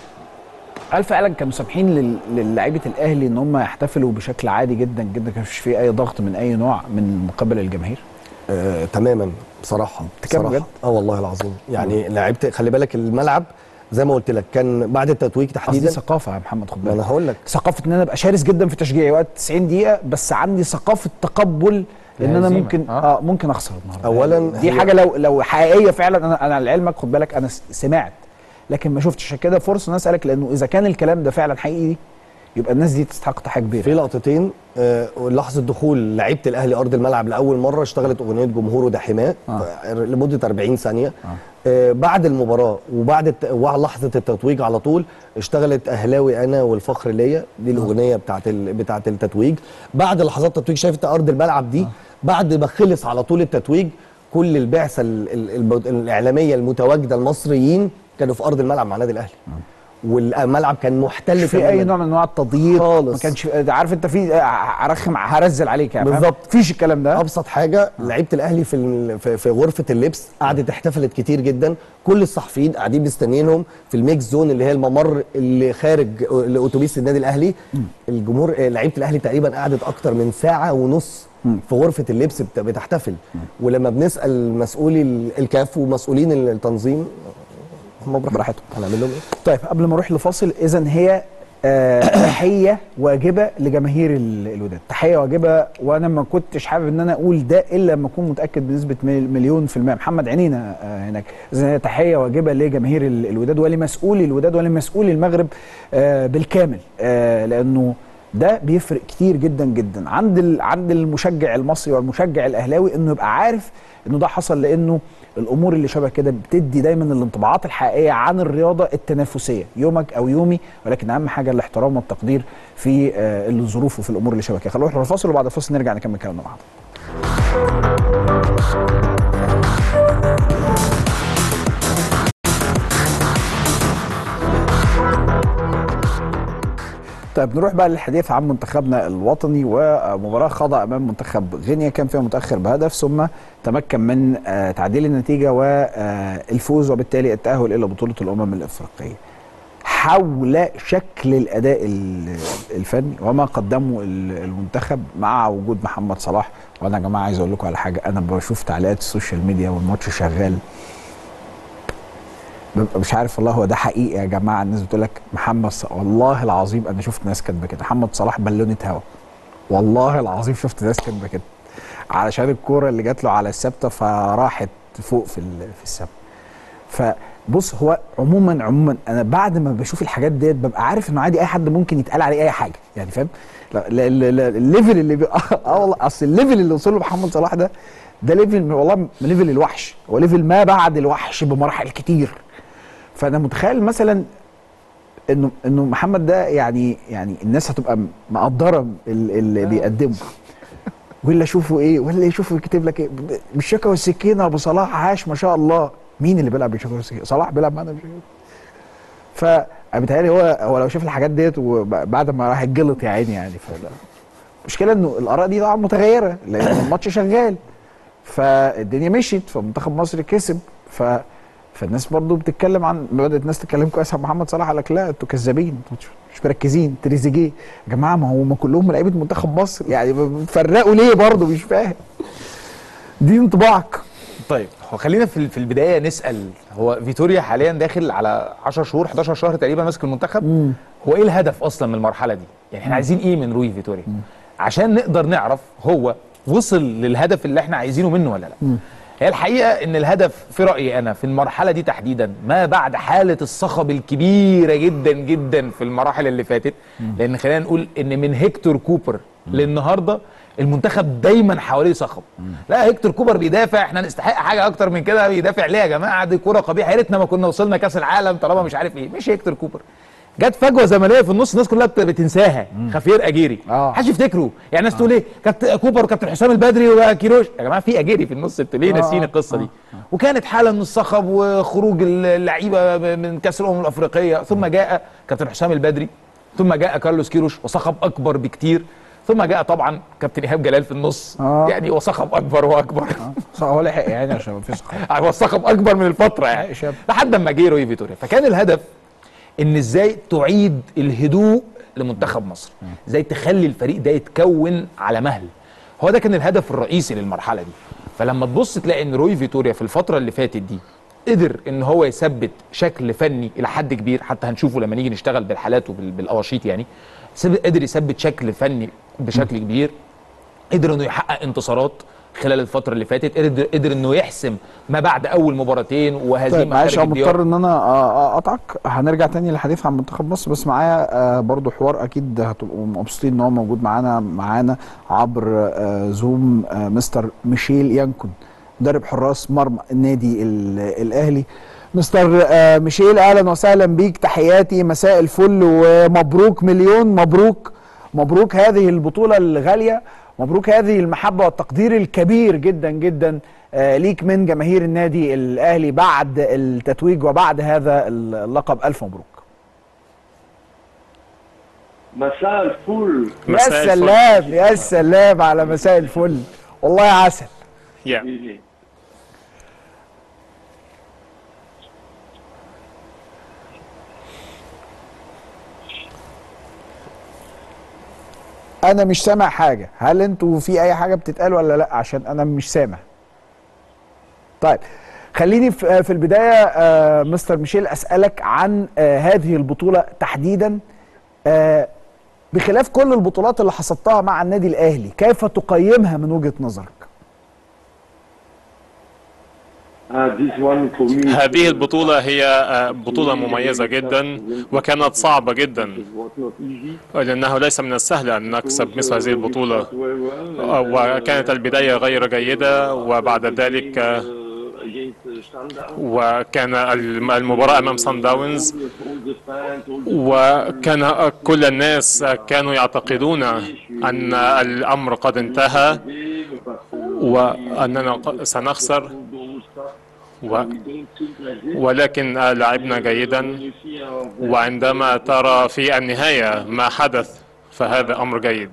هل فعلا كانوا سامحين لل- للاعيبه الاهلي ان هم يحتفلوا بشكل عادي جدا جدا كانش في اي ضغط من اي نوع من قبل الجماهير آه تماما بصراحه بتتكلم بصراحة. بجد؟ اه والله العظيم يعني لعبت خلي بالك الملعب زي ما قلت لك كان بعد التتويج قصدي تحديدا ثقافه يا محمد خد ما انا بالك هقول لك ثقافه ان انا ابقى شرس جدا في تشجيعي وقت 90 دقيقه بس عندي ثقافه تقبل ان انا الهزيمة. ممكن آه. اه ممكن اخسر النهارده أولاً دي هي- حاجه لو لو حقيقيه فعلا انا انا لعلمك خد بالك انا س- سمعت لكن ما شفتش عشان كده فرصه ان أنا اسالك لانه اذا كان الكلام ده فعلا حقيقي يبقى الناس دي تستحق تحيه كبيره في لقطتين آه لحظه دخول لعيبه الاهلي ارض الملعب لاول مره اشتغلت اغنيه جمهوره ده حماه آه. آه. لمده 40 ثانيه آه بعد المباراه وبعد الت... ولحظه التتويج على طول اشتغلت اهلاوي انا والفخر ليا دي الاغنيه بتاعت ال... بتاعت التتويج بعد لحظات التتويج شايف انت ارض الملعب دي بعد ما خلص على طول التتويج كل البعثه ال... ال... الب- الاعلاميه المتواجده المصريين كانوا في ارض الملعب مع النادي الاهلي والملعب كان محتل مش في اي تماماً. نوع من انواع التضييق خالص. ما كانش ده عارف انت في هرخم هرزل عليك يعني فاهم؟ بالظبط. مفيش الكلام ده ابسط حاجه لعيبه الاهلي في ال- في- في غرفه اللبس قعدت احتفلت كتير جدا كل الصحفيين قاعدين مستنيينهم في الميكس زون اللي هي الممر اللي خارج لاتوبيس النادي الاهلي الجمهور آه، لعيبه الاهلي تقريبا قعدت اكتر من ساعه ونص في غرفه اللبس بت- بتحتفل ولما بنسال مسؤولي ال- الكاف ومسؤولين التنظيم هم براحتهم هنعمل لهم ايه طيب قبل ما اروح لفاصل اذا هي آه، تحيه واجبه لجماهير ال- الوداد تحيه واجبه وانا ما كنتش حابب ان انا اقول ده الا لما اكون متاكد بنسبه مل- مليون في الميه محمد عينينا آه، هناك اذا هي تحيه واجبه لجماهير ال- الوداد ولمسؤولي الوداد ولمسؤولي المغرب آه، بالكامل آه، لانه ده بيفرق كتير جدا جدا عند ال- عند المشجع المصري والمشجع الاهلاوي انه يبقى عارف انه ده حصل لانه الامور اللي شبه كده بتدي دايما الانطباعات الحقيقيه عن الرياضه التنافسيه يومك او يومي ولكن اهم حاجه الاحترام والتقدير في آه، الظروف وفي الامور اللي شبه كده خلونا نروح للفاصل وبعد الفاصل نرجع نكمل كلامنا مع بعض طيب نروح بقى للحديث عن منتخبنا الوطني ومباراة خاضة أمام منتخب غينيا كان فيها متأخر بهدف ثم تمكن من آه، تعديل النتيجة والفوز وبالتالي التأهل إلى بطولة الأمم الإفريقية. حول شكل الأداء ال- الفني وما قدمه ال- المنتخب مع وجود محمد صلاح وأنا يا جماعة عايز أقول لكم على حاجة أنا بشوف تعليقات السوشيال ميديا والماتش شغال ببقى مش عارف والله هو ده حقيقي يا جماعه الناس بتقول لك محمد صلاح والله العظيم انا شفت ناس كاتبه كده محمد صلاح بالونه هوا والله العظيم شفت ناس كاتبه كده علشان الكوره اللي جات له على الثابته فراحت فوق في ال- في السما فبص هو عموما عموما انا بعد ما بشوف الحاجات ديت ببقى عارف انه عادي اي حد ممكن يتقال عليه اي حاجه يعني فاهم لا- لا- لا- لا- الليفل اللي بي... اه والله اصل الليفل اللي وصل له محمد صلاح ده ده ليفل من- والله من ليفل الوحش هو ليفل ما بعد الوحش بمراحل كتير فانا متخيل مثلا انه انه محمد ده يعني يعني الناس هتبقى م- مقدره ال- اللي بيقدمه ولا اشوفه ايه ولا يشوفه يكتب لك ايه ب- بالشوكه والسكينه ابو صلاح عاش ما شاء الله مين اللي بيلعب بالشوكه والسكينه صلاح بيلعب معانا بالشوكه فبالتهيألي هو هو لو شاف الحاجات ديت وبعد ما راح اتجلط يا عيني يعني فلا المشكله انه الاراء دي طبعا متغيره لان الماتش شغال فالدنيا مشيت فمنتخب مصر كسب ف فالناس برضو بتتكلم عن بدات الناس تتكلم كويس عن محمد صلاح قال لك لا انتوا كذابين انتوا مش- مش مركزين تريزيجيه يا جماعه ما هو ما كلهم لعيبه منتخب مصر يعني بتفرقوا ليه برضو مش فاهم دي انطباعك طيب هو خلينا في في البدايه نسال هو فيتوريا حاليا داخل على 10 شهور 11 شهر تقريبا ماسك المنتخب هو ايه الهدف اصلا من المرحله دي يعني احنا عايزين ايه من روي فيتوريا عشان نقدر نعرف هو وصل للهدف اللي احنا عايزينه منه ولا لا هي الحقيقه ان الهدف في رايي انا في المرحله دي تحديدا ما بعد حاله الصخب الكبيره جدا جدا في المراحل اللي فاتت لان خلينا نقول ان من هيكتور كوبر للنهارده المنتخب دايما حواليه صخب لا هيكتور كوبر بيدافع احنا نستحق حاجه اكتر من كده بيدافع ليه يا جماعه دي كوره قبيحه يا ريتنا ما كنا وصلنا كاس العالم طالما مش عارف ايه مش هيكتور كوبر جت فجوه زمنيه في النص الناس كلها بت- بتنساها خفير اجيري آه. محدش يفتكره يعني الناس تقول ايه كابتن كوبر وكابتن حسام البدري وكيروش يا جماعه في اجيري في النص انتوا ليه آه، ناسيين آه، القصه دي وكانت حاله من الصخب وخروج اللعيبه من كاس الامم الافريقيه ثم جاء كابتن حسام البدري ثم جاء كارلوس كيروش وصخب اكبر بكتير ثم جاء طبعا كابتن ايهاب جلال في النص آه. يعني وصخب اكبر واكبر صح هو لحق يعني عشان ما فيش صخب هو الصخب اكبر من الفتره يعني حق شاب. لحد ما جه روي فيتوريا فكان الهدف ان ازاي تعيد الهدوء لمنتخب مصر ازاي تخلي الفريق ده يتكون على مهل هو ده كان الهدف الرئيسي للمرحله دي فلما تبص تلاقي ان روي فيتوريا في الفتره اللي فاتت دي قدر ان هو يثبت شكل فني الى حد كبير حتى هنشوفه لما نيجي نشتغل بالحالات وبالقواشيط يعني سب- قدر يثبت شكل فني بشكل كبير قدر انه يحقق انتصارات خلال الفتره اللي فاتت قدر قدر انه يحسم ما بعد اول مباراتين وهزيمه طيب معلش خارج انا الديار. مضطر ان انا آه، اقطعك هنرجع تاني للحديث عن منتخب مصر بس معايا آه، برضو حوار اكيد هتبقوا مبسوطين ان هو موجود معانا معانا عبر آه، زوم آه، مستر ميشيل يانكون مدرب حراس مرمى النادي ال- الاهلي مستر آه، ميشيل اهلا وسهلا بيك تحياتي مساء الفل ومبروك مليون مبروك مبروك هذه البطوله الغاليه مبروك هذه المحبه والتقدير الكبير جدا جدا آه، ليك من جماهير النادي الاهلي بعد التتويج وبعد هذا اللقب الف مبروك مساء الفل يا مساء الفل. سلام يا سلام على مساء الفل والله عسل Yeah. انا مش سامع حاجه هل انتوا في اي حاجه بتتقال ولا لا عشان انا مش سامع طيب خليني في في البدايه آه، مستر ميشيل اسالك عن آه، هذه البطوله تحديدا آه، بخلاف كل البطولات اللي حصدتها مع النادي الاهلي كيف تقيمها من وجهه نظرك Uh, this one for me هذه البطولة هي آه، بطولة مميزة جدا وكانت صعبة جدا was not easy. لأنه ليس من السهل أن نكسب مثل هذه البطولة Very well. آه، وكانت البداية غير جيدة وبعد ذلك آه، Uh, against Standard. وكان الم- المباراة أمام سان داونز All the fans, all the وكان كل الناس كانوا يعتقدون أن الأمر قد انتهى وأننا ق- سنخسر و ولكن آه، لعبنا جيدا وعندما ترى في النهاية ما حدث فهذا أمر جيد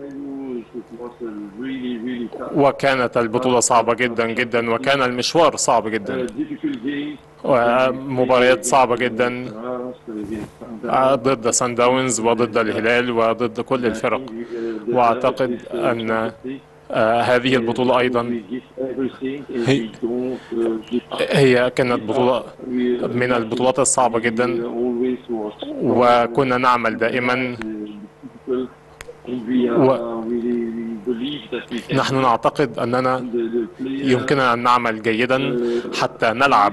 وكانت البطولة صعبة جدا جدا وكان المشوار صعب جدا ومباريات صعبة جدا آه، ضد سان داونز وضد الهلال وضد كل الفرق وأعتقد أن آه، هذه البطولة أيضا هي- هي كانت بطولة من البطولات الصعبة جدا وكنا نعمل دائما نحن نعتقد أننا يمكننا أن نعمل جيدا حتى نلعب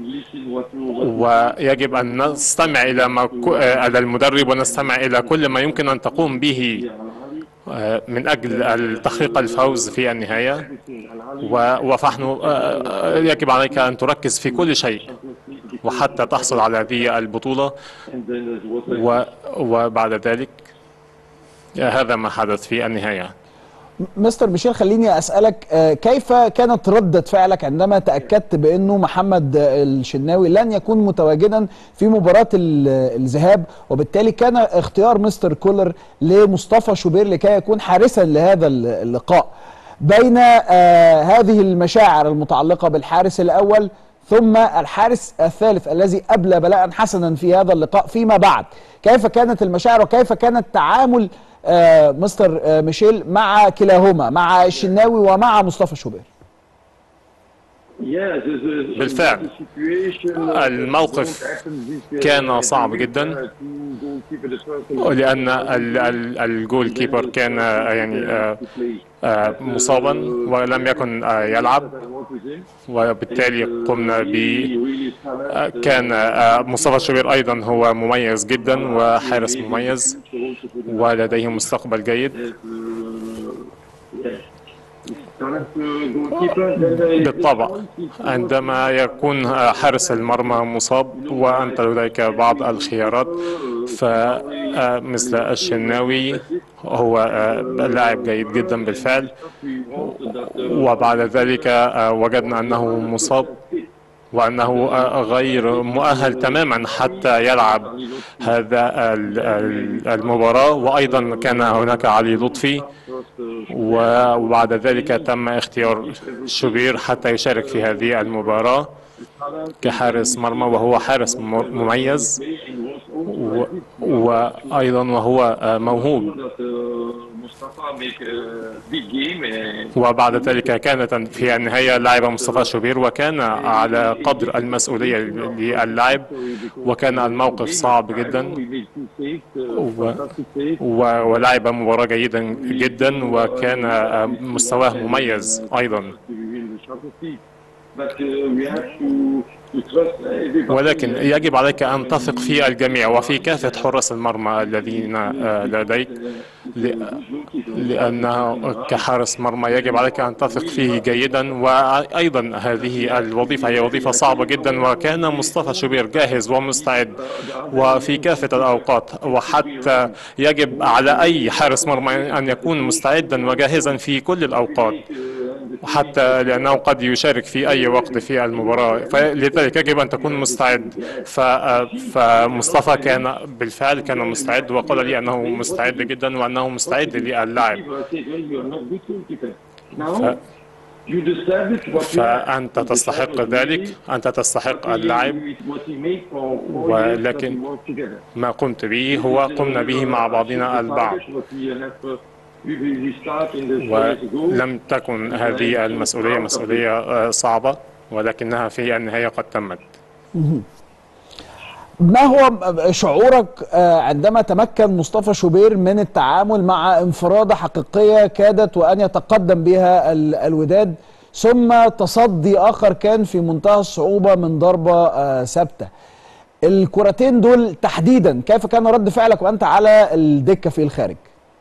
ويجب أن نستمع إلى ما ك- آه، إلى المدرب ونستمع إلى كل ما يمكن أن تقوم به آه، من أجل تحقيق الفوز في النهاية و- فنحن آه، آه، يجب عليك أن تركز في كل شيء وحتى تحصل على هذه البطولة و- وبعد ذلك آه، هذا ما حدث في النهاية مستر ميشيل خليني اسالك آه، كيف كانت رده فعلك عندما تاكدت بانه محمد آه، الشناوي لن يكون متواجدا في مباراه ال- الذهاب وبالتالي كان اختيار مستر كولر لمصطفى شوبير لكي يكون حارسا لهذا ال- اللقاء بين آه، هذه المشاعر المتعلقه بالحارس الاول ثم الحارس الثالث الذي ابلى بلاء حسنا في هذا اللقاء فيما بعد كيف كانت المشاعر وكيف كان التعامل آه، مستر آه، ميشيل مع كلاهما مع الشناوي ومع مصطفى شوبير بالفعل. الموقف كان صعب جدا لأن ال- ال- الجول كيبر كان آه، يعني آه، آه، مصابا ولم يكن آه، يلعب وبالتالي قمنا ب آه، كان آه، مصطفى شوبير أيضا هو مميز جدا وحارس مميز ولديه مستقبل جيد بالطبع عندما يكون حارس المرمى مصاب وأنت لديك بعض الخيارات فمثل الشناوي هو آه، لاعب جيد جدا بالفعل وبعد ذلك آه، وجدنا أنه مصاب وأنه آه، غير مؤهل تماما حتى يلعب هذا ال- ال- المباراة وأيضا كان هناك علي لطفي و- وبعد ذلك تم اختيار شوبير حتى يشارك في هذه المباراة كحارس مرمى وهو حارس م- مميز و- وأيضا وهو آه، موهوب وبعد ذلك كانت في النهاية لعب مصطفى شوبير وكان على قدر المسؤولية للعب وكان الموقف صعب جدا و- و- ولعب مباراة جيدا جدا وكان آه، مستواه مميز أيضا ولكن يجب عليك أن تثق في الجميع وفي كافة حراس المرمى الذين آه، لديك ل- لأنه كحارس مرمى يجب عليك أن تثق فيه جيدا وأيضا هذه الوظيفة هي وظيفة صعبة جدا وكان مصطفى شوبير جاهز ومستعد وفي كافة الأوقات وحتى يجب على أي حارس مرمى أن يكون مستعدا وجاهزا في كل الأوقات حتى لأنه قد يشارك في أي وقت في المباراة فلذلك يجب أن تكون مستعد ف... فمصطفى كان بالفعل كان مستعد وقال لي أنه مستعد جدا وأنه مستعد للعب فأنت تستحق ذلك أنت تستحق اللعب ولكن ما قمت به هو قمنا به مع بعضنا البعض ولم تكن هذه المسؤولية مسؤولية آه، صعبة ولكنها في النهاية قد تمت ما هو شعورك آه، عندما تمكن مصطفى شوبير من التعامل مع انفرادة حقيقية كادت وأن يتقدم بها ال- الوداد ثم تصدي آخر كان في منتهى الصعوبة من ضربة آه، ثابتة الكرتين دول تحديدا كيف كان رد فعلك وأنت على الدكة في الخارج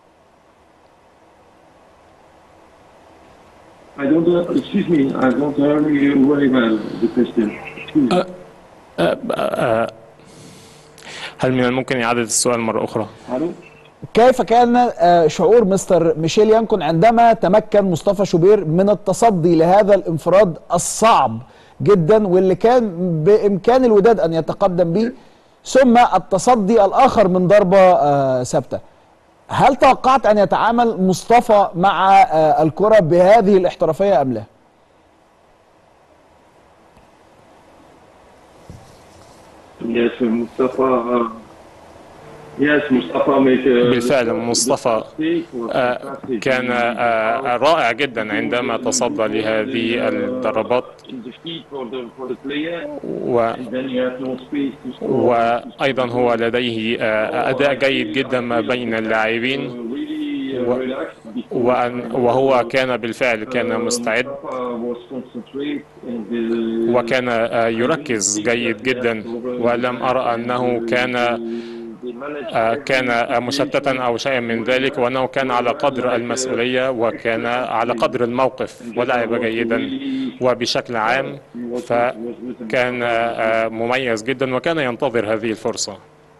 I don't, uh, excuse me, I don't hear you very well, the question. Excuse me. آه، آه، هل من الممكن إعادة السؤال مرة أخرى؟ Hello? كيف كان آه، شعور مستر ميشيل يانكون عندما تمكن مصطفى شوبير من التصدي لهذا الانفراد الصعب جدا واللي كان بامكان الوداد ان يتقدم به ثم التصدي الاخر من ضربه آه، ثابته هل توقعت ان يتعامل مصطفى مع آه، الكره بهذه الاحترافيه ام لا؟ Yes, Mustafa. Yes, Mustafa make a بالفعل مصطفى mistake or آه، fantastic. كان آه، رائع جدا عندما تصدى لهذه الضربات In the feet for the for the player, و and then you have no space to score. وأيضا هو لديه آه، أداء جيد جدا ما بين اللاعبين Really uh, و- relaxed before وأن وهو كان بالفعل كان مستعد Mustafa was concentrate and the- وكان آه، يركز جيد جدا ولم أرى أنه كان they managed آه، كان آه، مشتتا أو شيئا من ذلك وأنه كان على قدر المسؤولية وكان على قدر الموقف ولعب جيدا وبشكل عام فكان آه، مميز جدا وكان ينتظر هذه الفرصة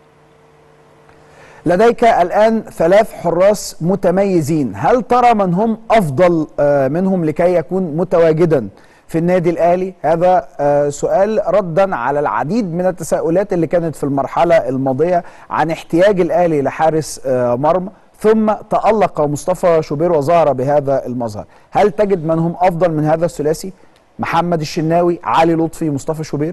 لديك الآن ثلاث حراس متميزين هل ترى من هم أفضل آه، منهم لكي يكون متواجدا في النادي الأهلي هذا آه، سؤال ردا على العديد من التساؤلات اللي كانت في المرحلة الماضية عن احتياج الأهلي لحارس آه، مرمى ثم تألق مصطفى شوبير وظهر بهذا المظهر هل تجد من هم أفضل من هذا الثلاثي محمد الشناوي علي لطفي مصطفى شوبير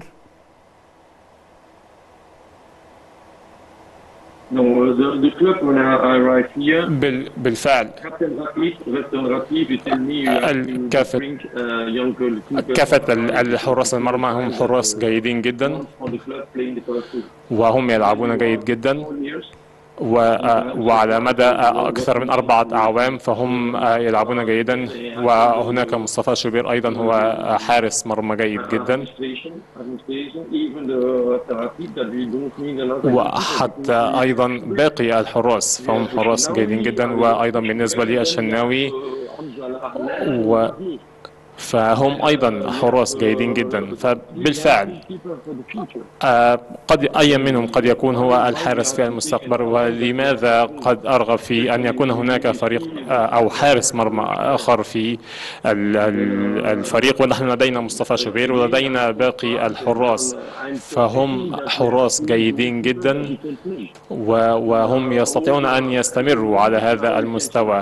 No, the, the club when I I arrived here, بال- بالفعل Captain Ratib, Captain Ratib, he tell me you have to الكافة- bring uh, young goalkeeper كافة ال- الحراس المرمى هم حراس جيدين جدا for the club playing the first وهم يلعبون جيد جدا four years. و- آه، وعلى مدى آه، أكثر من أربعة أعوام فهم آه، يلعبون جيدا وهناك مصطفى شوبير أيضا هو آه، حارس مرمى جيد جدا Administration, administration, even the Ratib that we don't need another وحتى أيضا باقي الحراس فهم حراس جيدين جدا وأيضا بالنسبة للشناوي و فهم أيضا حراس جيدين جدا فبالفعل آه، قد أي منهم قد يكون هو الحارس في المستقبل ولماذا قد أرغب في أن يكون هناك فريق آه، أو حارس مرمى آخر في ال- ال- الفريق ونحن لدينا مصطفى شوبير ولدينا باقي الحراس فهم حراس جيدين جدا و- وهم يستطيعون أن يستمروا على هذا المستوى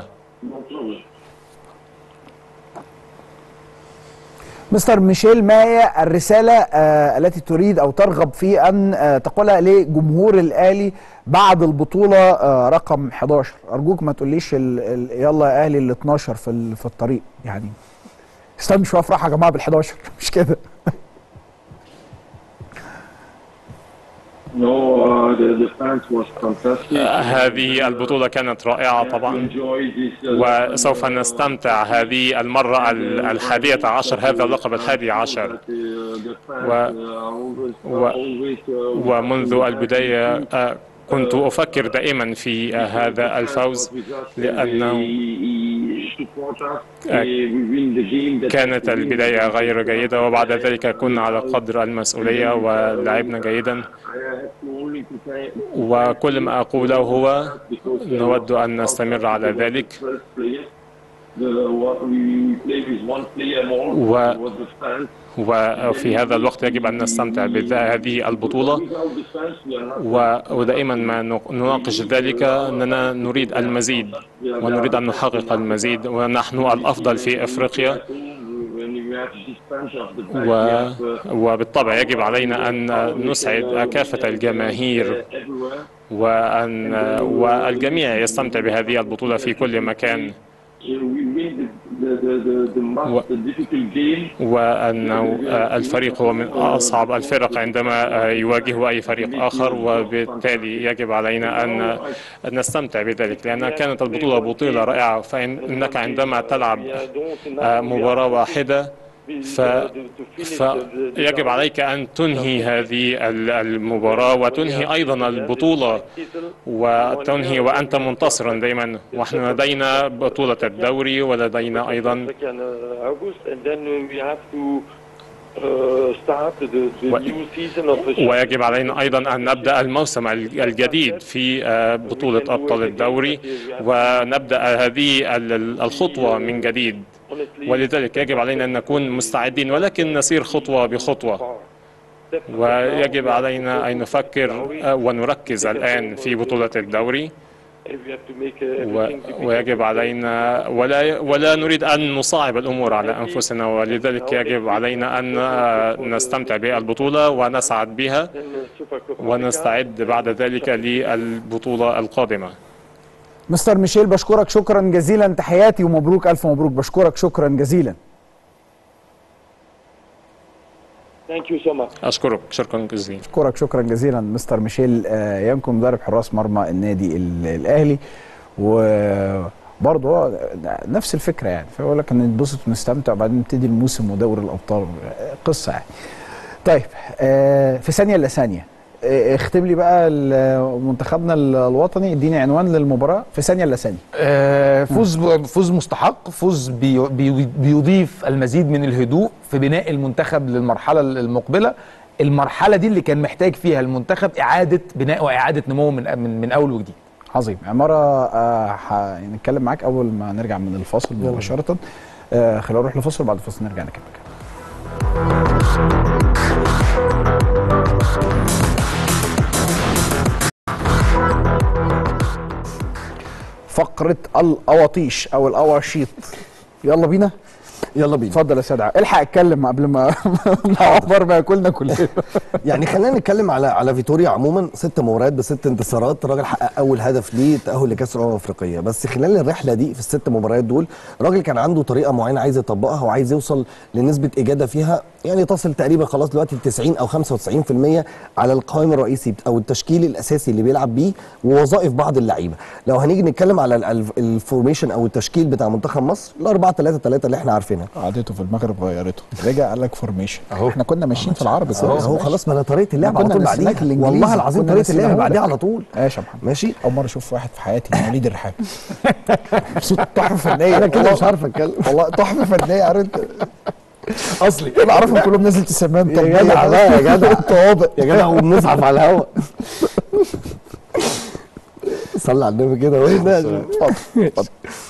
مستر ميشيل ما هي الرسالة آه التي تريد أو ترغب في أن آه تقولها لجمهور الأهلي بعد البطولة آه رقم 11 أرجوك ما تقوليش ال ال يلا يا أهلي ال 12 في, ال- في الطريق يعني استنوا شوية افرحوا يا جماعة بال 11 مش كده No, uh, the, the fans was fantastic. هذه البطولة كانت رائعة طبعا Enjoy this. Uh, وسوف نستمتع هذه المرة ال- الحادية عشر هذا اللقب الحادي عشر uh, the fans و- uh, always, و- always, uh, ومنذ البداية آه، كنت أفكر دائما في آه، هذا الفوز لأنه كانت البداية غير جيدة وبعد ذلك كنا على قدر المسؤولية ولعبنا جيدا وكل ما أقوله هو نود أن نستمر على ذلك و- وفي هذا الوقت يجب أن نستمتع بهذه البطولة و- ودائما ما نق- نناقش ذلك أننا نريد المزيد ونريد أن نحقق المزيد ونحن الأفضل في أفريقيا و... وبالطبع يجب علينا أن نسعد كافة الجماهير وأن والجميع يستمتع بهذه البطولة في كل مكان وأنه الفريق هو من أصعب الفرق عندما يواجه أي فريق آخر وبالتالي يجب علينا أن نستمتع بذلك لأنها كانت البطولة بطولة رائعة فإنك عندما تلعب مباراة واحدة ف... فيجب عليك أن تنهي هذه ال- المباراة وتنهي أيضا البطولة وتنهي وأنت منتصرا دائما ونحن لدينا بطولة الدوري ولدينا أيضا August, and then we have to start the, the و- new season of the ويجب علينا أيضا أن نبدأ الموسم الج- الجديد في آه، بطولة أبطال الدوري ونبدأ هذه ال- ال- الخطوة من جديد Honestly, ولذلك يجب علينا أن نكون مستعدين ولكن نسير خطوة بخطوة ويجب علينا أن نفكر آه، ونركز الآن في بطولة الدوري we have to make uh, و- everything to be ويجب علينا ولا ولا نريد ان نصعب الامور على انفسنا ولذلك يجب علينا ان آه، نستمتع بالبطوله ونسعد بها in uh, Super Copa Africa. ونستعد بعد ذلك للبطوله القادمه مستر ميشيل بشكرك شكرا جزيلا تحياتي ومبروك الف مبروك بشكرك شكرا جزيلا Thank you so much. اشكرك شكرا جزيلا اشكرك شكرا جزيلا مستر ميشيل آه، يانكو مدرب حراس مرمى النادي ال- الاهلي وبرضه هو نفس الفكره يعني فيقول لك ان نتبسط ونستمتع وبعدين نبتدي الموسم ودوري الابطال آه، قصه يعني طيب آه، في ثانيه الا ثانيه آه، اختم لي بقى ال- منتخبنا ال- الوطني اديني عنوان للمباراه في ثانيه الا ثانيه آه، فوز فوز مستحق فوز بي بي بيضيف المزيد من الهدوء في بناء المنتخب للمرحله المقبله المرحله دي اللي كان محتاج فيها المنتخب اعاده بناء واعاده نمو من من, من اول وجديد عظيم عمارة آه، هنتكلم معاك أول ما نرجع من الفاصل مباشرة آه خلينا نروح لفاصل بعد الفاصل نرجع نكمل كلام. فقرة الأواطيش أو الأواشيط يلا بينا يلا بينا اتفضل يا سيد عادل. الحق اتكلم قبل ما ما عمر ما ياكلنا كلنا يعني خلينا نتكلم على على فيتوريا عموما ست مباريات بست انتصارات الراجل حقق اول هدف ليه تاهل لكاس الامم الافريقيه بس خلال الرحله دي في الست مباريات دول الراجل كان عنده طريقه معينه عايز يطبقها وعايز يوصل لنسبه اجاده فيها يعني تصل تقريبا خلاص دلوقتي ل 90 او 95% على القائم الرئيسي او التشكيل الاساسي اللي بيلعب بيه ووظائف بعض اللعيبه لو هنيجي نتكلم على ال- ال- الفورميشن او التشكيل بتاع منتخب مصر ال 4 3 3 اللي احنا عارفينها قعدته في المغرب غيرته رجع قال لك فورميشن اهو احنا كنا ماشيين في العربي اهو هو خلاص ما انا طريقه اللعب كنا على طول نسيناك بعديها الإنجليزي. والله العظيم كنا طريقه اللعب نسيناهولك. بعديها على طول ماشي يا محمد ماشي اول مره اشوف واحد في حياتي وليد الرحاب صوت تحفه فنيه انا كده والله- مش عارف اتكلم والله تحفه فنيه عارف انت اصلي انا عارفهم كلهم نازل تسمم يا جدع لا يا جدع طوابق يا جدع وبنزحف على الهوا صلي على النبي كده وين اتفضل اتفضل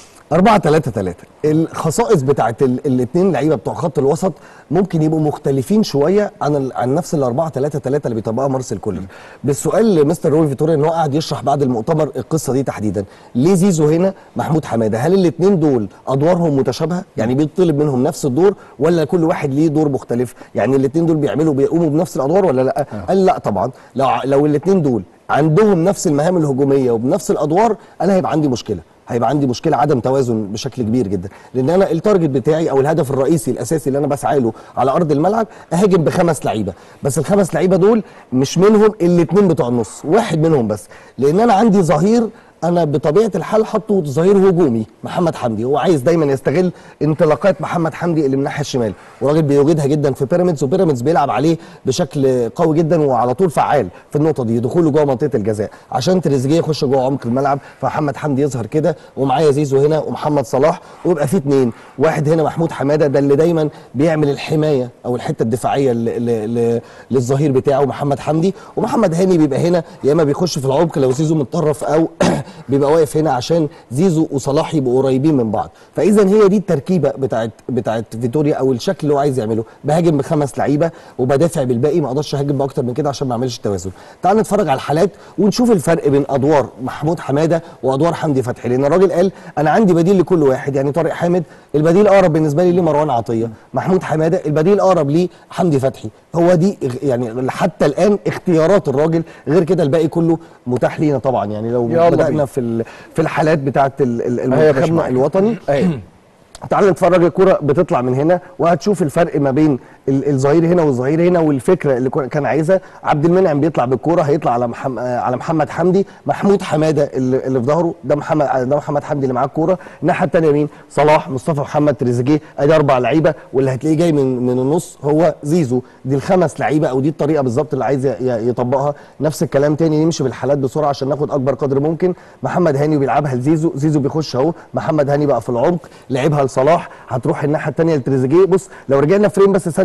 4 3 3 الخصائص بتاعت الاثنين لعيبه بتوع خط الوسط ممكن يبقوا مختلفين شويه عن ال- عن نفس ال 4 3 3 اللي بيطبقها مارسيل كولر بالسؤال لمستر روي فيتوريا ان هو قاعد يشرح بعد المؤتمر القصه دي تحديدا ليه زيزو هنا محمود حماده هل الاثنين دول ادوارهم متشابهه يعني بيطلب منهم نفس الدور ولا كل واحد ليه دور مختلف يعني الاثنين دول بيعملوا بيقوموا بنفس الادوار ولا لا قال لا طبعا لو ع- لو الاثنين دول عندهم نفس المهام الهجوميه وبنفس الادوار انا هيبقى عندي مشكله هيبقى عندي مشكله عدم توازن بشكل كبير جدا لان انا التارجت بتاعي او الهدف الرئيسي الاساسي اللي انا بسعى له على ارض الملعب اهاجم بخمس لعيبه بس الخمس لعيبه دول مش منهم الاثنين بتوع النص واحد منهم بس لان انا عندي ظهير انا بطبيعه الحال حاطه ظهير هجومي محمد حمدي هو عايز دايما يستغل انطلاقات محمد حمدي اللي من الناحيه الشمال وراجل بيوجدها جدا في بيراميدز وبيراميدز بيلعب عليه بشكل قوي جدا وعلى طول فعال في النقطه دي دخوله جوه منطقه الجزاء عشان تريزيجيه يخش جوه عمق الملعب فمحمد حمدي يظهر كده ومعايا زيزو هنا ومحمد صلاح ويبقى في اثنين واحد هنا محمود حماده ده اللي دايما بيعمل الحمايه او الحته الدفاعيه ل- ل- ل- للظهير بتاعه محمد حمدي ومحمد هاني بيبقى هنا يا اما بيخش في العمق لو زيزو متطرف او بيبقى واقف هنا عشان زيزو وصلاح يبقوا قريبين من بعض فاذا هي دي التركيبه بتاعت بتاعت فيتوريا او الشكل اللي هو عايز يعمله بهاجم بخمس لعيبه وبدافع بالباقي ما اقدرش اهاجم باكتر من كده عشان ما اعملش توازن تعال نتفرج على الحالات ونشوف الفرق بين ادوار محمود حماده وادوار حمدي فتحي لان الراجل قال انا عندي بديل لكل واحد يعني طارق حامد البديل اقرب بالنسبه لي لمروان عطيه محمود حماده البديل اقرب ليه حمدي فتحي هو دي يعني حتى الان اختيارات الراجل غير كده الباقي كله متاح لينا طبعا يعني لو يلا بدانا بينا. في ال- في الحالات بتاعه ال- ال- أيوة يا باشا المنتخبنا معاك. الوطني ايوه تعال نتفرج الكرة بتطلع من هنا وهتشوف الفرق ما بين ال- الظهير هنا والظهير هنا والفكره اللي كو- كان عايزها عبد المنعم بيطلع بالكرة هيطلع على محم... آه، على محمد حمدي محمود حماده اللي, اللي في ظهره ده محمد آه، ده محمد حمدي اللي معاه الكوره الناحيه الثانيه مين صلاح مصطفى محمد تريزيجيه ادي اربع لعيبه واللي هتلاقيه جاي من من النص هو زيزو دي الخمس لعيبه او دي الطريقه بالظبط اللي عايز ي- ي- يطبقها نفس الكلام تاني نمشي بالحالات بسرعه عشان ناخد اكبر قدر ممكن محمد هاني بيلعبها لزيزو زيزو بيخش اهو محمد هاني بقى في العمق لعبها لصلاح هتروح الناحيه الثانيه لتريزيجيه بص لو رجعنا فريم بس ثانيه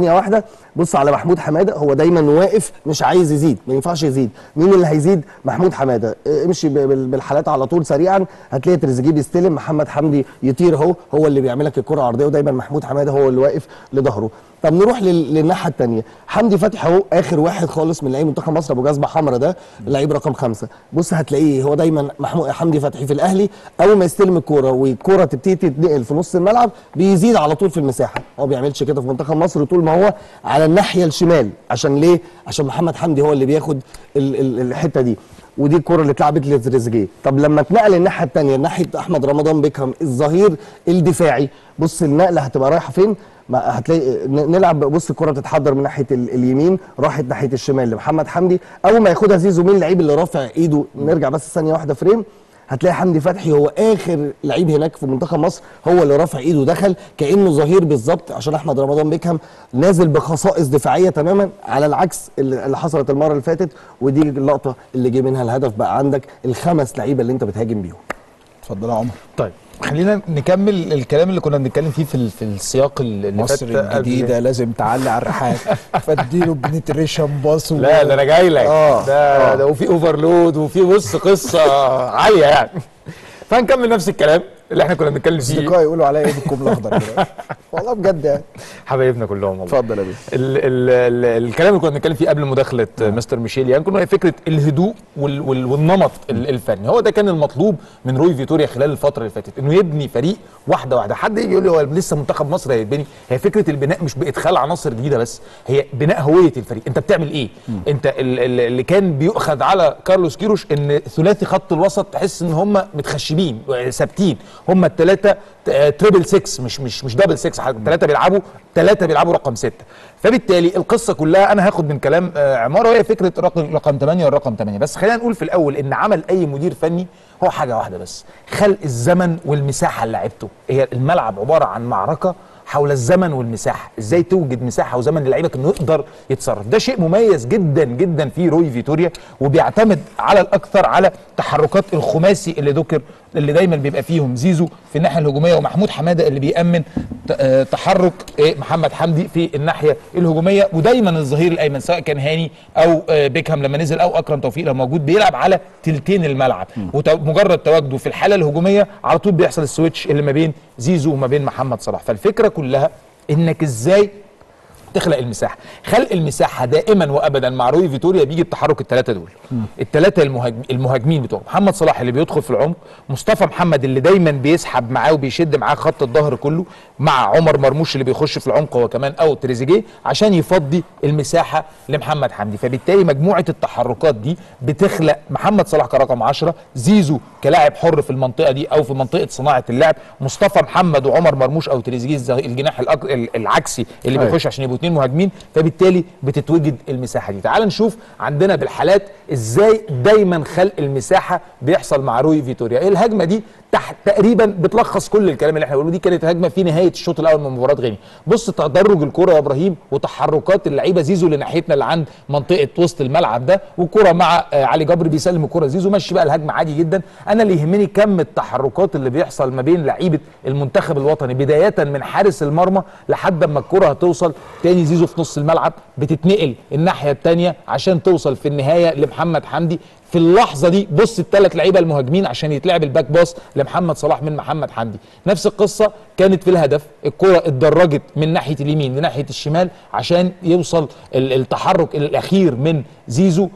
ثانيه واحده بص على محمود حماده هو دايما واقف مش عايز يزيد ما ينفعش يزيد مين اللي هيزيد محمود حماده اه، امشي ب- بال- بالحالات على طول سريعا هتلاقي تريزيجيه بيستلم محمد حمدي يطير اهو هو اللي بيعمل لك الكره عرضيه ودايما محمود حماده هو اللي واقف لظهره طب نروح لل- للناحيه الثانيه حمدي فتحي اهو اخر واحد خالص من لعيب منتخب مصر ابو جزمه حمراء ده اللعيب رقم خمسة بص هتلاقيه هو دايما محمود حمدي فتحي في الاهلي اول ما يستلم الكوره والكوره تبتدي تتنقل في نص الملعب بيزيد على طول في المساحه هو ما بيعملش كده في منتخب مصر طول ما هو على الناحيه الشمال عشان ليه عشان محمد حمدي هو اللي بياخد ال- ال- الحته دي ودي الكره اللي اتلعبت لتريزيجيه طب لما اتنقل الناحيه الثانيه ناحيه احمد رمضان بيكهام الظهير الدفاعي بص النقله هتبقى رايحه فين ما هتلاقي ن- نلعب بص الكره بتتحضر من ناحيه ال- اليمين راحت ناحيه الشمال لمحمد حمدي اول ما ياخدها زيزو مين اللعيب اللي رافع ايده نرجع بس ثانيه واحده فريم هتلاقي حمدي فتحي هو اخر لعيب هناك في منتخب مصر هو اللي رافع ايده دخل كانه ظهير بالظبط عشان احمد رمضان بيكهام نازل بخصائص دفاعيه تماما على العكس اللي اللي حصلت المره اللي فاتت ودي اللقطه اللي جه منها الهدف بقى عندك الخمس لعيبه اللي انت بتهاجم بيهم اتفضل يا عمر طيب خلينا نكمل الكلام اللي كنا بنتكلم فيه في ال- في السياق اللي مصر فات قبل- الجديده لازم تعلي على الرحاب فاديله بنتريشن باص و- لا ده انا جاي لك آه، ده ده وفي اوفرلود وفي بص قصه عاليه يعني فهنكمل نفس الكلام اللي احنا كنا بنتكلم فيه اصدقائي يقولوا عليا ايه بالكوم الاخضر دلوقتي. والله بجد يعني حبايبنا كلهم والله اتفضل يا بيه ال ال ال الكلام اللي كنا بنتكلم فيه قبل مداخله مستر ميشيل يعني كنا هي فكره الهدوء وال وال والنمط ال- الفني هو ده كان المطلوب من روي فيتوريا خلال الفتره اللي فاتت انه يبني فريق واحده واحده حد يجي يقول لي هو لسه منتخب مصر هيتبني هي فكره البناء مش بادخال عناصر جديده بس هي بناء هويه الفريق انت بتعمل ايه انت ال ال اللي كان بيؤخذ على كارلوس كيروش ان ثلاثي خط الوسط تحس ان هم متخشبين ثابتين هم الثلاثه تريبل 6 مش مش مش دبل 6 الثلاثه بيلعبوا ثلاثه بيلعبوا رقم 6 فبالتالي القصه كلها انا هاخد من كلام آه، عمار وهي فكره رقم رقم 8 والرقم 8 بس خلينا نقول في الاول ان عمل اي مدير فني هو حاجه واحده بس خلق الزمن والمساحه اللي لعبته هي الملعب عباره عن معركه حول الزمن والمساحه ازاي توجد مساحه وزمن للعيبك انه يقدر يتصرف ده شيء مميز جدا جدا في روي فيتوريا وبيعتمد على الاكثر على تحركات الخماسي اللي ذكر اللي دايما بيبقى فيهم زيزو في الناحيه الهجوميه ومحمود حماده اللي بيامن ت- آه، تحرك آه، محمد حمدي في الناحيه الهجوميه ودايما الظهير الايمن سواء كان هاني او آه، بيكهام لما نزل او اكرم توفيق لو موجود بيلعب على تلتين الملعب ومجرد تواجده في الحاله الهجوميه على طول بيحصل السويتش اللي ما بين زيزو وما بين محمد صلاح فالفكره كلها انك ازاي تخلق المساحه خلق المساحه دائما وابدا مع روي فيتوريا بيجي بتحرك الثلاثه دول الثلاثه المهاجم المهاجمين بتوعه محمد صلاح اللي بيدخل في العمق مصطفى محمد اللي دايما بيسحب معاه وبيشد معاه خط الظهر كله مع عمر مرموش اللي بيخش في العمق هو كمان او تريزيجيه عشان يفضي المساحه لمحمد حمدي فبالتالي مجموعه التحركات دي بتخلق محمد صلاح كرقم 10 زيزو كلاعب حر في المنطقه دي او في منطقه صناعه اللعب مصطفى محمد وعمر مرموش او تريزيجيه الزه- الجناح الأك- ال- العكسي اللي أيوة. بيخش عشان يبقوا اثنين مهاجمين فبالتالي بتتوجد المساحه دي تعال نشوف عندنا بالحالات ازاي دايما خلق المساحه بيحصل مع روي فيتوريا الهجمه دي تحت تقريبا بتلخص كل الكلام اللي احنا بنقوله دي كانت هجمه في نهايه الشوط الاول من مباراه غينيا بص تدرج الكره يا ابراهيم وتحركات اللعيبه زيزو اللي ناحيتنا اللي عند منطقه وسط الملعب ده والكره مع آه، علي جبر بيسلم الكره زيزو ماشي بقى الهجمه عادي جدا انا اللي يهمني كم التحركات اللي بيحصل ما بين لعيبه المنتخب الوطني بدايه من حارس المرمى لحد اما الكره هتوصل تاني زيزو في نص الملعب بتتنقل الناحيه الثانيه عشان توصل في النهايه لمحمد حمدي في اللحظه دي بص الثلاث لعيبه المهاجمين عشان يتلعب الباك باص لمحمد صلاح من محمد حمدي نفس القصه كانت في الهدف الكره اتدرجت من ناحيه اليمين لناحيه الشمال عشان يوصل ال- التحرك الاخير من زيزو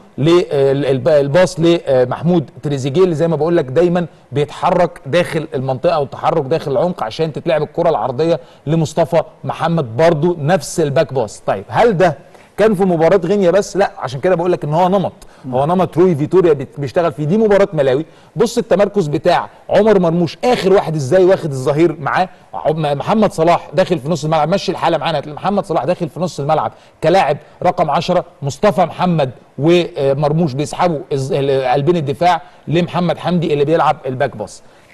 للباص لمحمود تريزيجيه اللي زي ما بقول لك دايما بيتحرك داخل المنطقه او التحرك داخل العمق عشان تتلعب الكره العرضيه لمصطفى محمد برضو نفس الباك باص طيب هل ده كان في مباراه غينيا بس لا عشان كده بقول لك ان هو نمط هو نمط روي فيتوريا بيت- بيشتغل فيه دي مباراه ملاوي بص التمركز بتاع عمر مرموش اخر واحد ازاي واخد الظهير معاه عم- محمد صلاح داخل في نص الملعب مشي الحاله معانا هتلاقي محمد صلاح داخل في نص الملعب كلاعب رقم 10 مصطفى محمد ومرموش بيسحبوا الز- ال- قلبين الدفاع لمحمد حمدي اللي بيلعب الباك باص دي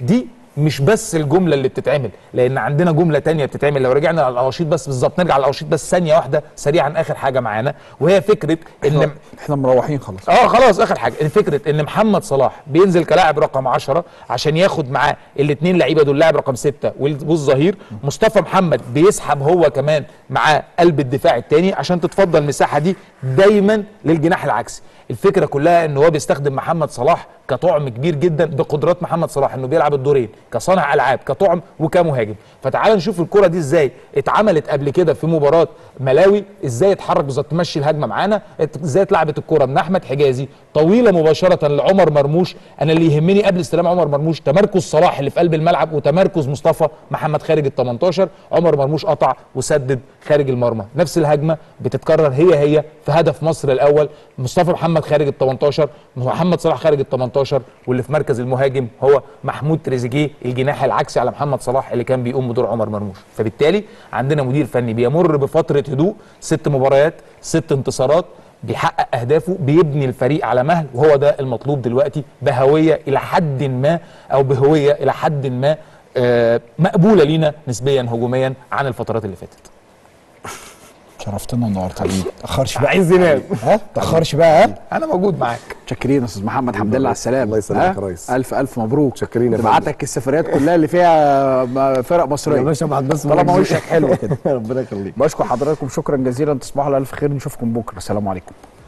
مش بس الجمله اللي بتتعمل لان عندنا جمله تانية بتتعمل لو رجعنا على الأواشيط بس بالظبط نرجع على الأواشيط بس ثانيه واحده سريعا اخر حاجه معانا وهي فكره ان احنا مروحين خلاص اه خلاص اخر حاجه فكره ان محمد صلاح بينزل كلاعب رقم 10 عشان ياخد معاه الاثنين لعيبه دول لاعب رقم 6 والظهير مصطفى محمد بيسحب هو كمان معاه قلب الدفاع الثاني عشان تتفضل المساحه دي دايما للجناح العكسي الفكره كلها ان هو بيستخدم محمد صلاح كطعم كبير جدا بقدرات محمد صلاح انه بيلعب الدورين كصانع العاب كطعم وكمهاجم فتعال نشوف الكره دي ازاي اتعملت قبل كده في مباراه ملاوي ازاي اتحرك بالظبط تمشي الهجمه معانا ات- ازاي اتلعبت الكره من احمد حجازي طويله مباشره لعمر مرموش انا اللي يهمني قبل استلام عمر مرموش تمركز صلاح اللي في قلب الملعب وتمركز مصطفى محمد خارج ال 18 عمر مرموش قطع وسدد خارج المرمى نفس الهجمه بتتكرر هي هي في هدف مصر الاول مصطفى محمد خارج ال 18 محمد صلاح خارج ال 18 واللي في مركز المهاجم هو محمود تريزيجيه الجناح العكسي على محمد صلاح اللي كان بيقوم بدور عمر مرموش فبالتالي عندنا مدير فني بيمر بفتره هدوء ست مباريات ست انتصارات بيحقق اهدافه بيبني الفريق على مهل وهو ده المطلوب دلوقتي بهويه الى حد ما او بهويه الى حد ما آه، مقبوله لينا نسبيا هجوميا عن الفترات اللي فاتت شرفتنا النهارده حبيبي تاخرش بقى عايز ينام ها تاخرش بقى ها انا موجود معاك متشكرين يا استاذ محمد حمد لله على السلامه الله يسلمك ها؟ يا ريس. الف الف مبروك متشكرين يا فندم. تبعتك السفريات كلها اللي فيها م- فرق مصريه يا باشا بعد بس طالما مركز. وشك حلو كده ربنا يخليك بشكر حضراتكم شكرا جزيلا تصبحوا على الف خير نشوفكم بكره السلام عليكم